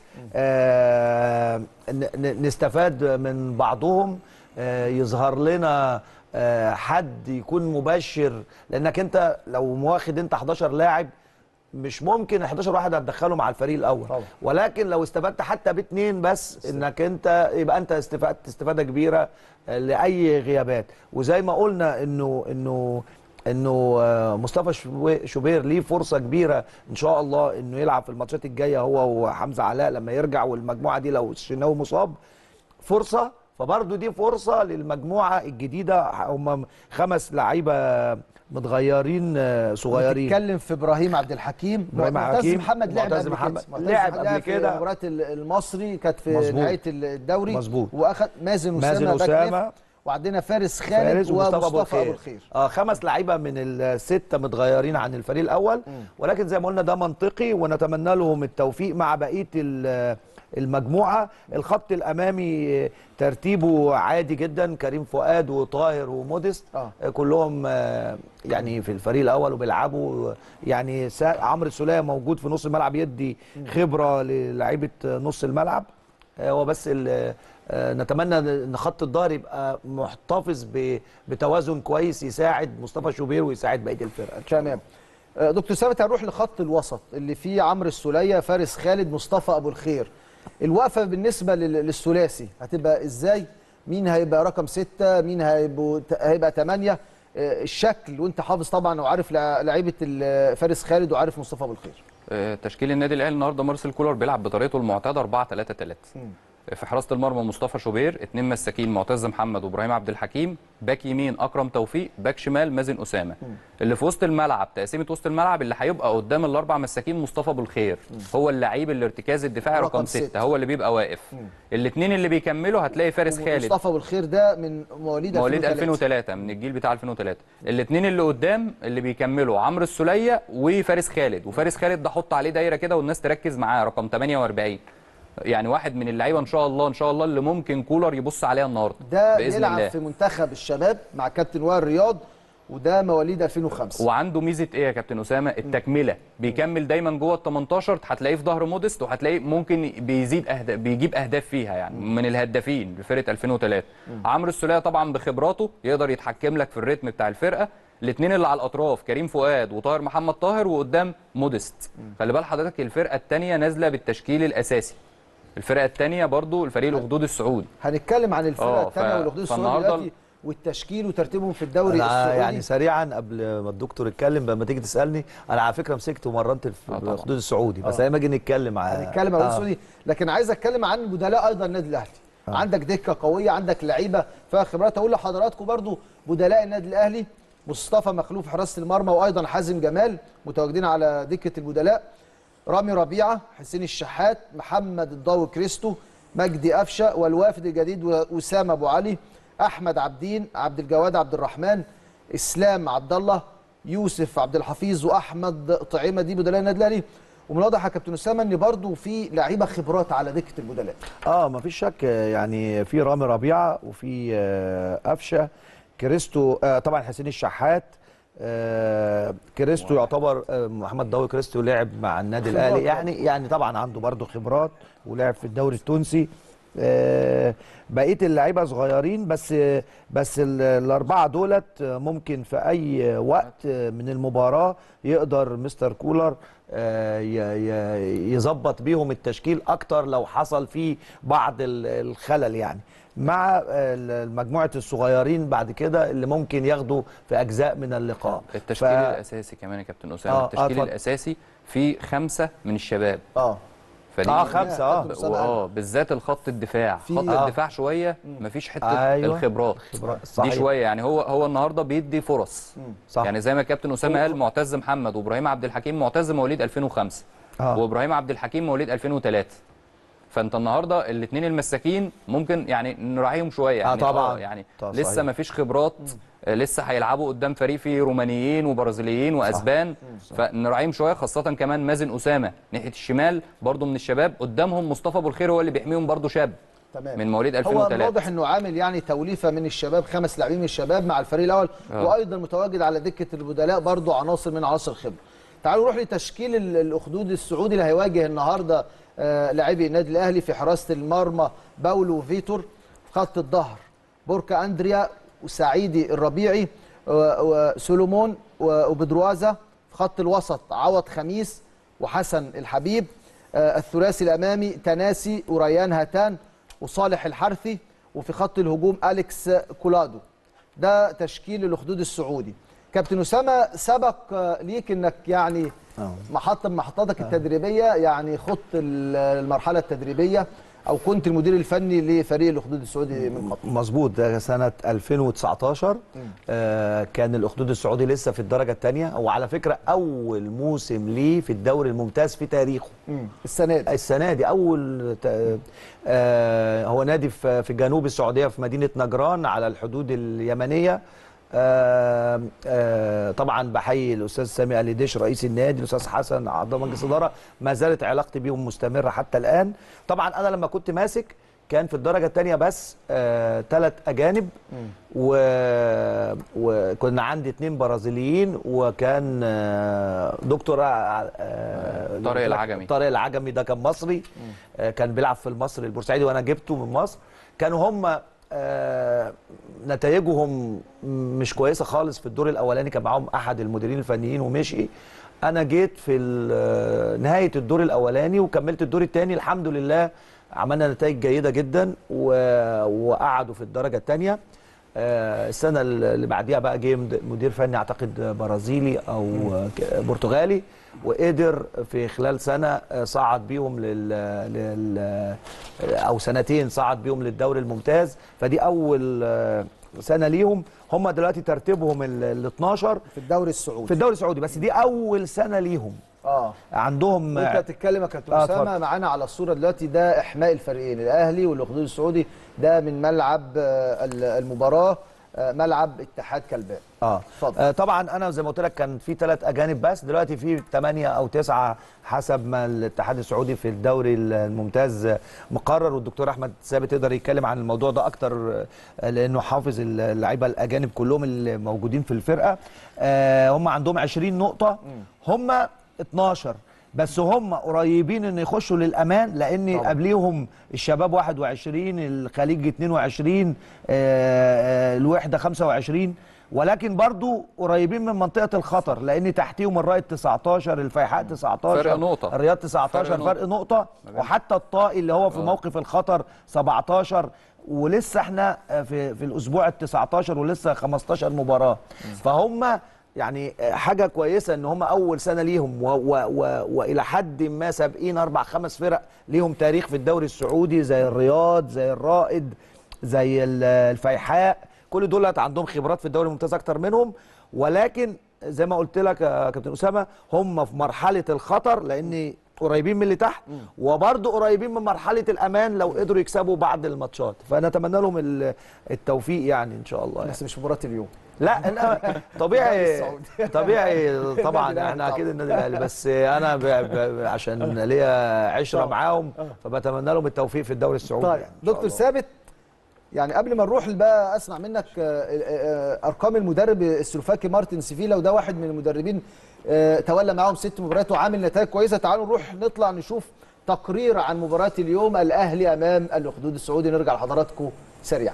آه ن- ن- نستفاد من بعضهم آه يظهر لنا آه حد يكون مبشر لانك انت لو واخد انت 11 لاعب مش ممكن 11 واحد هتدخله مع الفريق الاول طبعا. ولكن لو استفدت حتى باثنين بس انك انت يبقى انت استفدت استفاده كبيره آه، لاي غيابات وزي ما قلنا انه انه انه آه، مصطفى شوي- شوبير ليه فرصه كبيره ان شاء الله انه يلعب في الماتشات الجايه هو وحمزه علاء لما يرجع والمجموعه دي لو الشناوي مصاب فرصه فبرضه دي فرصه للمجموعه الجديده هم خمس لعيبه متغيرين آه، صغيرين بتتكلم في ابراهيم عبد الحكيم إبراهيم معتز حكيم، محمد لعب معتز قبل محمد كده معتز لعب قبل في كده. مباراه ال- المصري كانت في مظبوط. نهايه الدوري مظبوط. واخد مازن مازن اسامه باك ليفت، أسامة. وعندنا فارس خالد فارس ومصطفى ومصطفى ابو الخير اه خمس لعيبه من السته متغيرين عن الفريق الاول ولكن زي ما قلنا ده منطقي ونتمنى لهم التوفيق مع بقيه ال- المجموعه الخط الامامي ترتيبه عادي جدا كريم فؤاد وطاهر وموديست آه. كلهم آه، يعني في الفريق الاول وبيلعبوا يعني سا- عمرو السوليه موجود في نص الملعب يدي خبره للعيبه نص الملعب آه، هو بس ال- آه، نتمنى ان خط الظهر يبقى محتفظ ب- بتوازن كويس يساعد مصطفى شوبير ويساعد بقيه الفرقه تمام آه، دكتور ثابت هنروح لخط الوسط اللي فيه عمرو السوليه فارس خالد مصطفى ابو الخير الوقفه بالنسبه لل- للثلاثي هتبقى ازاي مين هيبقى رقم ستة مين هيبقوا هيبقى ثمانية آه، الشكل وانت حافظ طبعا وعارف لع- لعيبه ال- فارس خالد وعارف مصطفى ابو الخير آه، تشكيل النادي الاهلي النهارده مارسيل كولر بيلعب بطريقته المعتاده 4 3 3 في حراسه المرمى مصطفى شوبير اثنين مساكين معتز محمد وابراهيم عبد الحكيم باك يمين اكرم توفيق باك شمال مازن اسامه اللي في وسط الملعب تقسيمه وسط الملعب اللي هيبقى قدام الاربع مساكين مصطفى ابو الخير هو اللعيب الارتكاز الدفاعي رقم رقم ستة. 6 هو اللي بيبقى واقف الاثنين اللي بيكملوا هتلاقي فارس خالد مصطفى ابو الخير ده من مواليد مواليد 2003 2003 من الجيل بتاع 2003 الاثنين اللي قدام اللي بيكملوا عمرو السوليه وفارس خالد وفارس خالد ده حط عليه دايره كده والناس تركز معاه رقم 48 يعني واحد من اللعيبه ان شاء الله ان شاء الله اللي ممكن كولر يبص عليها النهارده ده باذن بيلعب الله في منتخب الشباب مع كابتن وائل رياض وده مواليد 2005 وعنده ميزه ايه يا كابتن اسامه التكمله بيكمل دايما جوه ال 18 هتلاقيه في ظهر موديست وهتلاقيه ممكن بيزيد اهداف بيجيب اهداف فيها يعني من الهدافين لفرقه 2003 عمرو السوليه طبعا بخبراته يقدر يتحكم لك في الريتم بتاع الفرقه الاثنين اللي على الاطراف كريم فؤاد وطاهر محمد طاهر وقدام موديست خلي بال حضرتك الفرقه الثانيه نازله بالتشكيل الاساسي الفرقه الثانيه برضو الفريق الاخدود السعودي هنتكلم عن الفرقه آه، الثانيه ف- والاخدود السعودي فالنهاردة دلوقتي والتشكيل وترتيبهم في الدوري أنا السعودي يعني سريعا قبل ما الدكتور يتكلم لما تيجي تسالني انا على فكره مسكت ومرنت في آه طبعا. الخدود السعودي بس آه. لما اجي نتكلم على هنتكلم عن السعودي لكن عايز اتكلم عن بدلاء ايضا النادي الاهلي عندك دكه قويه عندك لعيبه فيها خبرات اقول لحضراتكم برضو بدلاء النادي الاهلي مصطفى مخلوف حراسه المرمى وايضا حازم جمال متواجدين على دكه البدلاء رامي ربيعه حسين الشحات محمد الضاوي كريستو مجدي قفشه والوافد الجديد واسامه ابو علي احمد عبدين عبد الجواد عبد الرحمن اسلام عبد الله يوسف عبد الحفيظ واحمد طعيمه دي بدلاء النادي الاهلي ومن الواضح يا كابتن اسامه ان برضو في لعيبه خبرات على دكه البدلاء اه مفيش شك يعني في رامي ربيعه وفي آه، قفشه كريستو آه طبعا حسين الشحات آه كريستو يعتبر آه محمد ضوي كريستو لعب مع النادي خبرات الاهلي يعني يعني طبعا عنده برضه خبرات ولعب في الدوري التونسي آه بقيه اللعيبه صغيرين بس بس ال- الاربعه دولت ممكن في اي وقت من المباراه يقدر مستر كولر آه، ي- ي- يظبط بيهم التشكيل اكتر لو حصل فيه بعض ال- الخلل يعني مع ال- مجموعه الصغيرين بعد كده اللي ممكن ياخدوا في اجزاء من اللقاء التشكيل ف- الاساسي كمان يا كابتن اسامه آه، آه، التشكيل اتفضل. الاساسي فيه خمسه من الشباب اه فدي اه خمسه اه كابتن أسامة واه بالذات الخط الدفاع في- خط آه. الدفاع شويه مفيش حته أيوة. الخبرات خبرات، دي صحيح. شويه يعني هو هو النهارده بيدي فرص صح. يعني زي ما الكابتن اسامه قال معتز محمد وابراهيم عبد الحكيم معتز مواليد 2005 آه. وابراهيم عبد الحكيم مواليد 2003 فانت النهارده الاثنين المساكين ممكن يعني نراعيهم شويه يعني طبعاً. يعني طبعاً، لسه صحيح. ما فيش خبرات آه، لسه هيلعبوا قدام فريق فيه رومانيين وبرازيليين واسبان فنراعيهم شويه خاصه كمان مازن اسامه ناحيه الشمال برضو من الشباب قدامهم مصطفى ابو الخير هو اللي بيحميهم برضو شاب تمام من مواليد هو 2003 واضح انه عامل يعني توليفه من الشباب خمس لاعبين من الشباب مع الفريق الاول آه. وايضا متواجد على دكه البدلاء برضو عناصر من عناصر الخبره تعالوا نروح لتشكيل ال- الاخدود السعودي اللي هيواجه النهارده آه، لاعبي النادي الاهلي في حراسه المرمى باولو فيتور في خط الظهر بوركا اندريا وسعيدي الربيعي و- وسولومون و- وبدروازه في خط الوسط عوض خميس وحسن الحبيب آه، الثلاثي الامامي تناسي وريان هاتان وصالح الحرثي وفي خط الهجوم اليكس كولادو ده تشكيل الاخدود السعودي كابتن اسامه سبق آه، ليك انك يعني آه. محطه من محطاتك التدريبيه يعني خضت ال- المرحله التدريبيه او كنت المدير الفني لفريق الاخدود السعودي من قبل مظبوط ده سنة 2019 آه كان الأخدود السعودي لسه في الدرجة الثانية وعلى فكرة أول موسم ليه في الدوري الممتاز في تاريخه السنه دي السنة دي أول ت- آه هو نادي في في جنوب السعودية في مدينة نجران على الحدود اليمنية آه آه طبعا بحيي الاستاذ سامي علي ديش رئيس النادي الاستاذ حسن اعضاء مجلس الاداره ما زالت علاقتي بيهم مستمره حتى الان طبعا انا لما كنت ماسك كان في الدرجه الثانيه بس ثلاث اجانب و... وكنا عندي اثنين برازيليين وكان آه، دكتور آه، آه، طارق العجمي. طارق العجمي ده كان مصري آه، كان بيلعب في المصري البورسعيدي وانا جبته من مصر كانوا هم آه، نتائجهم مش كويسه خالص في الدور الاولاني كان معاهم احد المديرين الفنيين ومشي انا جيت في ال- نهايه الدور الاولاني وكملت الدور الثاني الحمد لله عملنا نتائج جيده جدا و... وقعدوا في الدرجه الثانيه آه، السنه اللي بعديها بقى جه مد- مدير فني اعتقد برازيلي او ك- برتغالي وقدر في خلال سنه آه، صعد بيهم لل... لل او سنتين صعد بيهم للدوري الممتاز فدي اول آه، سنه ليهم هم دلوقتي ترتيبهم ال 12 في الدوري السعودي في الدوري السعودي بس دي اول سنه ليهم اه عندهم وانت بتتكلم يا كابتن آه، اسامه اتفضل. معانا على الصوره دلوقتي ده احماء الفريقين الاهلي والاخدود السعودي ده من ملعب آه، ال- المباراه آه، ملعب اتحاد كلباء اه اتفضل. آه، طبعا انا زي ما قلت لك كان في ثلاث اجانب بس دلوقتي في ثمانيه او تسعه حسب ما الاتحاد السعودي في الدوري الممتاز مقرر والدكتور احمد ثابت يقدر يتكلم عن الموضوع ده اكتر آه، لانه حافظ اللعيبه الاجانب كلهم اللي موجودين في الفرقه آه، هم عندهم 20 نقطه هم 12 بس هم قريبين ان يخشوا للامان لان قبليهم الشباب 21 الخليج 22 آه، آه، الوحده 25 ولكن برضو قريبين من منطقه الخطر لان تحتيهم الرائد 19 الفيحاء 19 فرق نقطة. الرياض 19 فرق فرق, نقطة. نقطه وحتى الطائي اللي هو في موقف الخطر 17 ولسه احنا آه، في في الاسبوع ال 19 ولسه 15 مباراه فهم يعني آه، حاجه كويسه ان هم اول سنه ليهم و و و والى حد ما سابقين اربع خمس فرق ليهم تاريخ في الدوري السعودي زي الرياض زي الرائد زي ال- الفيحاء كل دول عندهم خبرات في الدوري الممتاز اكتر منهم ولكن زي ما قلت لك يا كابتن اسامه هم في مرحله الخطر لان قريبين من اللي تحت وبرضه قريبين من مرحله الامان لو قدروا يكسبوا بعد الماتشات فنتمنى لهم ال- التوفيق يعني ان شاء الله يعني. بس مش مباراه اليوم لا أنا طبيعي السعودي. طبيعي طبعا الأهلي احنا طبعا. اكيد النادي الاهلي بس انا ب... ب... عشان ليا عشره معاهم فبتمنى لهم التوفيق في الدوري السعودي طيب يعني إن شاء دكتور الله. ثابت يعني قبل ما نروح بقى اسمع منك آه، آه، آه، ارقام المدرب السلوفاكي مارتن سيفيلا وده واحد من المدربين آه، تولى معاهم ست مباريات وعامل نتائج كويسه تعالوا نروح نطلع نشوف تقرير عن مباراه اليوم الاهلي امام الاخدود السعودي نرجع لحضراتكم سريعا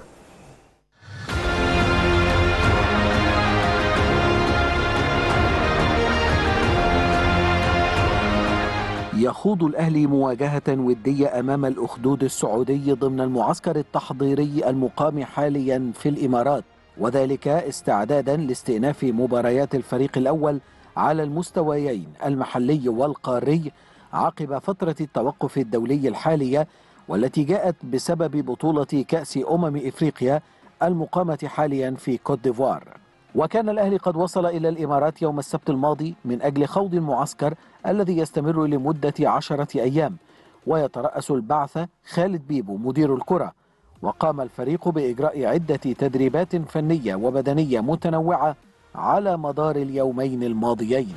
يخوض الأهلي مواجهة ودية أمام الأخدود السعودي ضمن المعسكر التحضيري المقام حاليا في الإمارات وذلك استعدادا لاستئناف مباريات الفريق الأول على المستويين المحلي والقاري عقب فترة التوقف الدولي الحالية والتي جاءت بسبب بطولة كأس أمم إفريقيا المقامة حاليا في كوت ديفوار وكان الأهلي قد وصل إلى الإمارات يوم السبت الماضي من أجل خوض المعسكر الذي يستمر لمدة عشرة أيام ويترأس البعث خالد بيبو مدير الكرة وقام الفريق بإجراء عدة تدريبات فنية وبدنية متنوعة على مدار اليومين الماضيين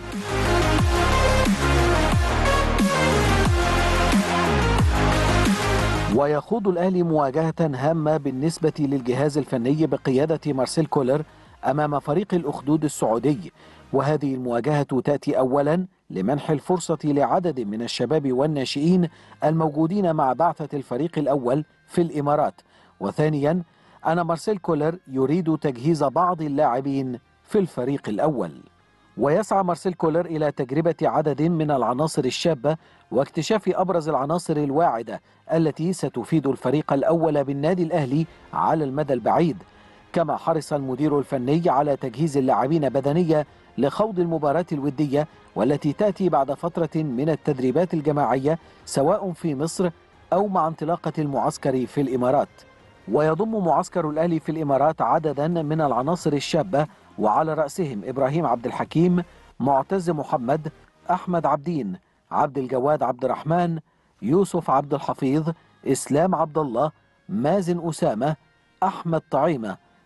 ويخوض الأهلي مواجهة هامة بالنسبة للجهاز الفني بقيادة مارسيل كولر أمام فريق الأخدود السعودي وهذه المواجهة تأتي أولا لمنح الفرصة لعدد من الشباب والناشئين الموجودين مع بعثة الفريق الأول في الإمارات وثانيا أن مارسيل كولر يريد تجهيز بعض اللاعبين في الفريق الأول ويسعى مارسيل كولر إلى تجربة عدد من العناصر الشابة واكتشاف أبرز العناصر الواعدة التي ستفيد الفريق الأول بالنادي الأهلي على المدى البعيد كما حرص المدير الفني على تجهيز اللاعبين بدنيا لخوض المباراة الودية والتي تأتي بعد فترة من التدريبات الجماعية سواء في مصر أو مع انطلاقة المعسكر في الإمارات ويضم معسكر الأهلي في الإمارات عددا من العناصر الشابة وعلى رأسهم إبراهيم عبد الحكيم معتز محمد أحمد عبدين عبد الجواد عبد الرحمن يوسف عبد الحفيظ إسلام عبد الله مازن أسامة أحمد طعيمة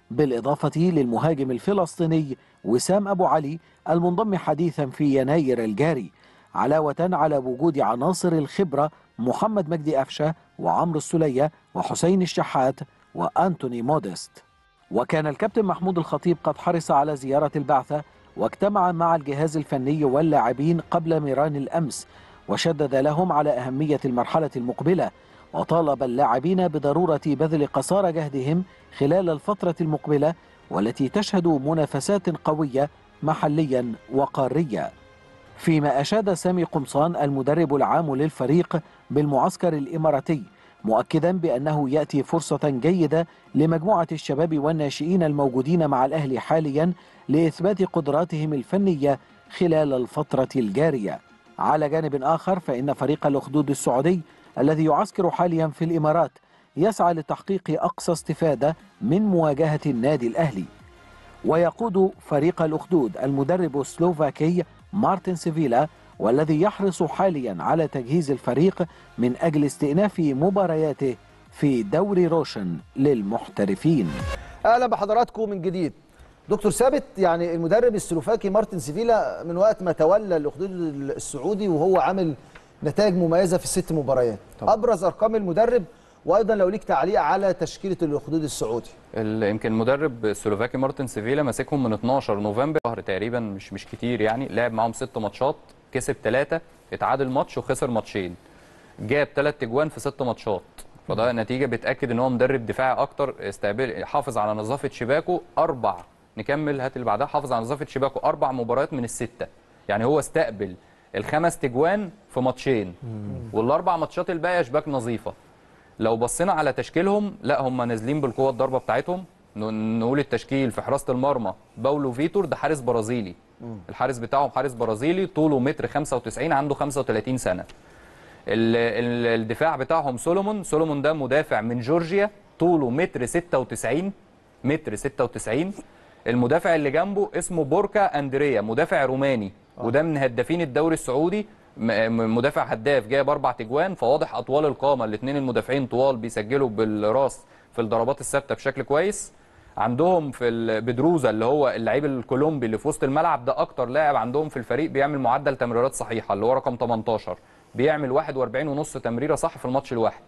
بالإضافة للمهاجم الفلسطيني وسام أبو علي المنضم حديثا في يناير الجاري علاوة على وجود عناصر الخبرة محمد مجدي أفشة وعمرو السلية وحسين الشحات وأنتوني موديست وكان الكابتن محمود الخطيب قد حرص على زيارة البعثة واجتمع مع الجهاز الفني واللاعبين قبل ميران الأمس وشدد لهم على أهمية المرحلة المقبلة وطالب اللاعبين بضرورة بذل قصارى جهدهم خلال الفترة المقبلة والتي تشهد منافسات قوية محليا وقاريا فيما أشاد سامي قمصان المدرب العام للفريق بالمعسكر الإماراتي مؤكدا بأنه يأتي فرصة جيدة لمجموعة الشباب والناشئين الموجودين مع الأهلي حاليا لإثبات قدراتهم الفنية خلال الفترة الجارية على جانب آخر فإن فريق الأخدود السعودي الذي يعسكر حاليا في الإمارات يسعى لتحقيق أقصى استفادة من مواجهة النادي الأهلي ويقود فريق الأخدود المدرب السلوفاكي مارتن سيفيلا والذي يحرص حاليا على تجهيز الفريق من أجل استئناف مبارياته في دوري روشن للمحترفين اهلا بحضراتكم من جديد دكتور ثابت يعني المدرب السلوفاكي مارتن سيفيلا من وقت ما تولى الاخدود السعودي وهو عامل نتائج مميزه في الست مباريات طبعا. ابرز ارقام المدرب وايضا لو ليك تعليق على تشكيله الاخدود السعودي ال- يمكن المدرب السلوفاكي مارتن سيفيلا ماسكهم من 12 نوفمبر شهر تقريبا مش مش كتير يعني لعب معاهم ست ماتشات كسب ثلاثه اتعادل ماتش وخسر ماتشين جاب ثلاث اجوان في ست ماتشات فده نتيجه بتاكد ان هو مدرب دفاعي اكتر استقبال حافظ على نظافه شباكه اربع نكمل هات اللي بعدها حافظ على نظافه شباكه اربع مباريات من السته يعني هو استقبل الخمس تجوان في ماتشين والاربع ماتشات الباقيه شباك نظيفه لو بصينا على تشكيلهم لا هم نازلين بالقوه الضربه بتاعتهم ن- نقول التشكيل في حراسه المرمى باولو فيتور ده حارس برازيلي الحارس بتاعهم حارس برازيلي طوله متر 95 عنده 35 سنه ال- ال- الدفاع بتاعهم سولومون سولومون ده مدافع من جورجيا طوله متر 96 متر 96 المدافع اللي جنبه اسمه بوركا اندريا مدافع روماني وده من هدافين الدوري السعودي م- م- مدافع هداف جايب اربع تجوان فواضح اطوال القامه الاثنين المدافعين طوال بيسجلوا بالراس في الضربات الثابته بشكل كويس عندهم في ال- بدروزا اللي هو اللعيب الكولومبي اللي في وسط الملعب ده اكتر لاعب عندهم في الفريق بيعمل معدل تمريرات صحيحه اللي هو رقم 18 بيعمل 41 ونص تمريره صح في الماتش الواحد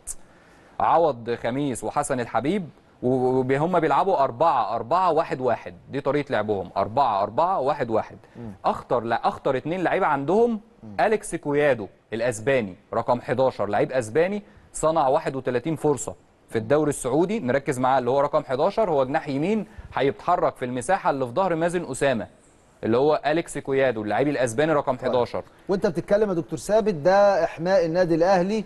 عوض خميس وحسن الحبيب وهم بيلعبوا أربعة أربعة واحد واحد دي طريقة لعبهم أربعة أربعة واحد واحد أخطر لا أخطر اتنين لعيبة عندهم أليكس كويادو الأسباني رقم 11 لعيب أسباني صنع 31 فرصة في الدوري السعودي نركز معاه اللي هو رقم 11 هو جناح يمين هيتحرك في المساحة اللي في ظهر مازن أسامة اللي هو أليكس كويادو اللعيب الأسباني رقم 11 وانت بتتكلم يا دكتور ثابت ده احماء النادي الاهلي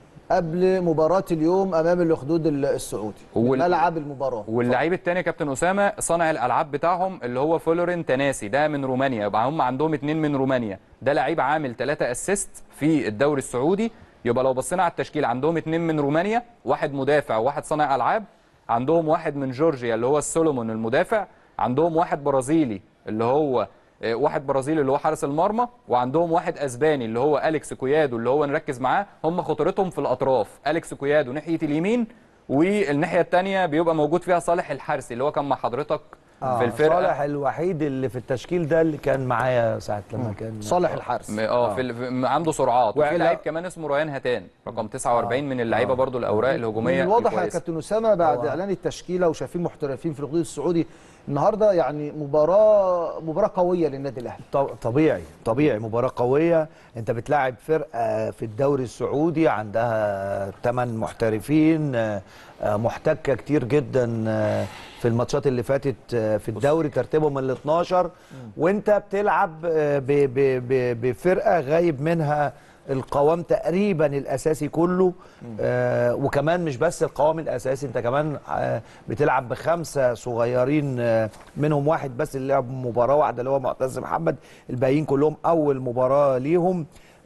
قبل مباراه اليوم امام الاخدود السعودي وال- ملعب المباراه واللعيب الثاني يا كابتن اسامه صانع الالعاب بتاعهم اللي هو فلورين تناسي ده من رومانيا يبقى هم عندهم اتنين من رومانيا ده لعيب عامل ثلاثة اسيست في الدوري السعودي يبقى لو بصينا على التشكيل عندهم اتنين من رومانيا واحد مدافع وواحد صانع العاب عندهم واحد من جورجيا اللي هو السولومون المدافع عندهم واحد برازيلي اللي هو آه، واحد برازيلي اللي هو حارس المرمى وعندهم واحد اسباني اللي هو اليكس كويادو اللي هو نركز معاه هم خطورتهم في الاطراف اليكس كويادو ناحيه اليمين والناحيه الثانيه بيبقى موجود فيها صالح الحارسي اللي هو كان مع حضرتك في الفرقه صالح الوحيد اللي في التشكيل ده اللي كان معايا ساعه لما كان صالح الحارس م- اه في ال- في- عنده سرعات وفي وعلا- لعيب كمان اسمه ريان هاتان رقم 49 من اللعيبه برضو الاوراق من الهجوميه الواضح يا الكويسة. كابتن اسامه بعد اعلان التشكيله وشايفين محترفين في الاخدود السعودي النهارده يعني مباراه مباراه قويه للنادي الاهلي ط- طبيعي طبيعي مباراة قوية انت بتلاعب فرقة في الدوري السعودي عندها 8 محترفين آه، آه، محتكة كتير جدا آه، في الماتشات اللي فاتت آه، في الدوري ترتيبهم ال 12 وانت بتلعب آه، ب- ب- ب- بفرقة غايب منها القوام تقريبا الاساسي كله آه وكمان مش بس القوام الاساسي انت كمان آه بتلعب بخمسه صغيرين آه منهم واحد بس اللي لعب مباراه واحده اللي هو معتز محمد الباقيين كلهم اول مباراه ليهم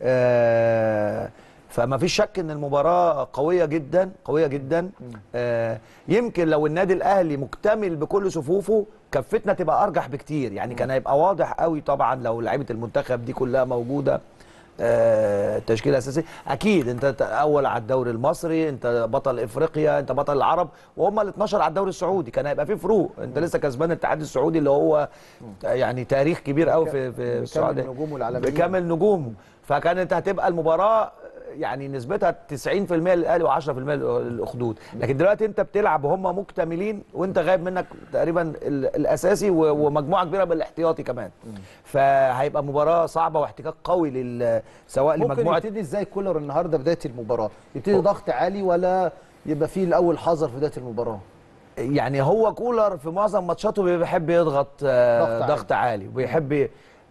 آه فما فيش شك ان المباراه قويه جدا قويه جدا آه يمكن لو النادي الاهلي مكتمل بكل صفوفه كفتنا تبقى ارجح بكتير يعني كان هيبقى واضح قوي طبعا لو لعيبه المنتخب دي كلها موجوده آه، تشكيله اساسيه اكيد انت ت- اول على الدوري المصري انت بطل افريقيا انت بطل العرب وهم ال 12 على الدوري السعودي كان هيبقى في فروق انت لسه كسبان الاتحاد السعودي اللي هو يعني تاريخ كبير قوي في في السعوديه نجومه العالميين. بكامل نجومه فكانت هتبقى المباراه يعني نسبتها 90% للاهلي و10% للاخدود لكن دلوقتي انت بتلعب وهم مكتملين وانت غايب منك تقريبا ال- الاساسي و- ومجموعه كبيره بالاحتياطي كمان فهيبقى مباراه صعبه واحتكاك قوي لل سواء ممكن لمجموعه يبتدي ازاي كولر النهارده بدايه المباراه يبتدي ضغط عالي ولا يبقى فيه الاول حذر في بدايه المباراه يعني هو كولر في معظم ماتشاته بيحب يضغط آه، ضغط عالي. ضغط عالي وبيحب ي-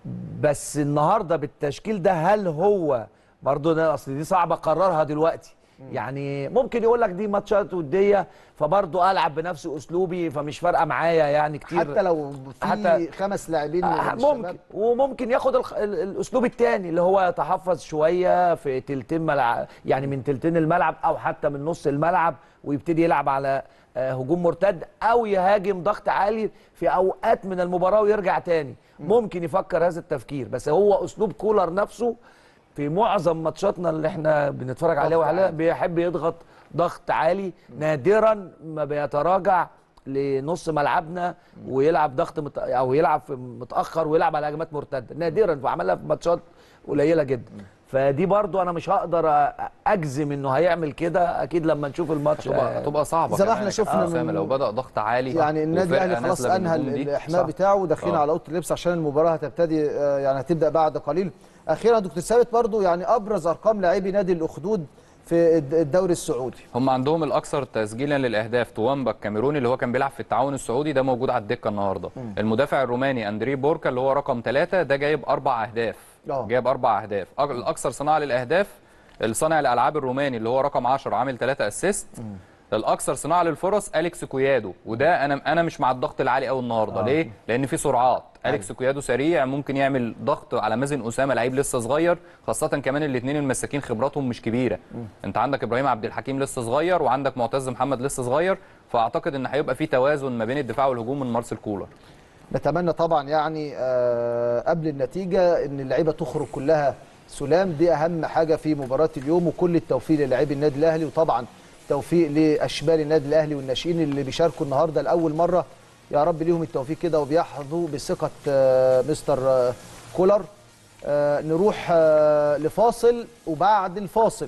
بس النهارده بالتشكيل ده هل هو برضه ده اصل دي صعبه اقررها دلوقتي يعني ممكن يقول لك دي ماتشات وديه فبرضه العب بنفس اسلوبي فمش فارقه معايا يعني كتير حتى لو في حتى- خمس لاعبين من آه، الشباب. ممكن وممكن ياخد الخ- ال- الاسلوب الثاني اللي هو يتحفظ شويه في تلتين ملعب يعني من تلتين الملعب او حتى من نص الملعب ويبتدي يلعب على آه، هجوم مرتد او يهاجم ضغط عالي في اوقات من المباراه ويرجع تاني ممكن يفكر هذا التفكير بس هو اسلوب كولر نفسه في معظم ماتشاتنا اللي احنا بنتفرج عليها ضغط وعليها عالي. بيحب يضغط ضغط عالي نادرا ما بيتراجع لنص ملعبنا ويلعب ضغط مت... او يلعب في متاخر ويلعب على هجمات مرتده نادرا فعملها في ماتشات قليله جدا فدي برضو انا مش هقدر أ- اجزم انه هيعمل كده اكيد لما نشوف الماتش هتبقى آه، هتبقى صعبه زي ما كمان احنا يا شفنا كابتن من- أسامة لو بدا ضغط عالي يعني النادي وفرقة الاهلي خلاص نازلة انهى بالنجوم دي. الاحماء صح. بتاعه وداخلين آه. على اوضه اللبس عشان المباراه هتبتدي آه، يعني هتبدا بعد قليل اخيرا دكتور ثابت برضو يعني ابرز ارقام لاعبي نادي الاخدود في الد- الدوري السعودي هم عندهم الاكثر تسجيلا للاهداف توامبا الكاميروني اللي هو كان بيلعب في التعاون السعودي ده موجود على الدكه النهارده المدافع الروماني اندري بوركا اللي هو رقم ثلاثة ده جايب اربع اهداف آه. جايب اربع اهداف أك- الاكثر صناعه للاهداف الصانع الالعاب الروماني اللي هو رقم 10 عامل 3 اسيست الاكثر صناعه للفرص اليكس كويادو وده انا انا مش مع الضغط العالي قوي النهارده آه. ليه لان في سرعات اليكس كويادو سريع ممكن يعمل ضغط على مازن اسامه لعيب لسه صغير خاصه كمان الاثنين المساكين خبراتهم مش كبيره انت عندك ابراهيم عبد الحكيم لسه صغير وعندك معتز محمد لسه صغير فاعتقد ان هيبقى في توازن ما بين الدفاع والهجوم من مارسيل كولر نتمنى طبعا يعني آه، قبل النتيجه ان اللعيبه تخرج كلها سلام دي اهم حاجه في مباراه اليوم وكل التوفيق للاعبي النادي الاهلي وطبعا توفيق لاشبال النادي الاهلي والناشئين اللي بيشاركوا النهارده لاول مره يا رب ليهم التوفيق كده وبيحظوا بثقه آه، مستر آه، كولر آه، نروح آه، لفاصل وبعد الفاصل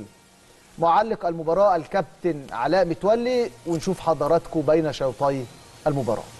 معلق المباراه الكابتن علاء متولي ونشوف حضراتكم بين شوطي المباراه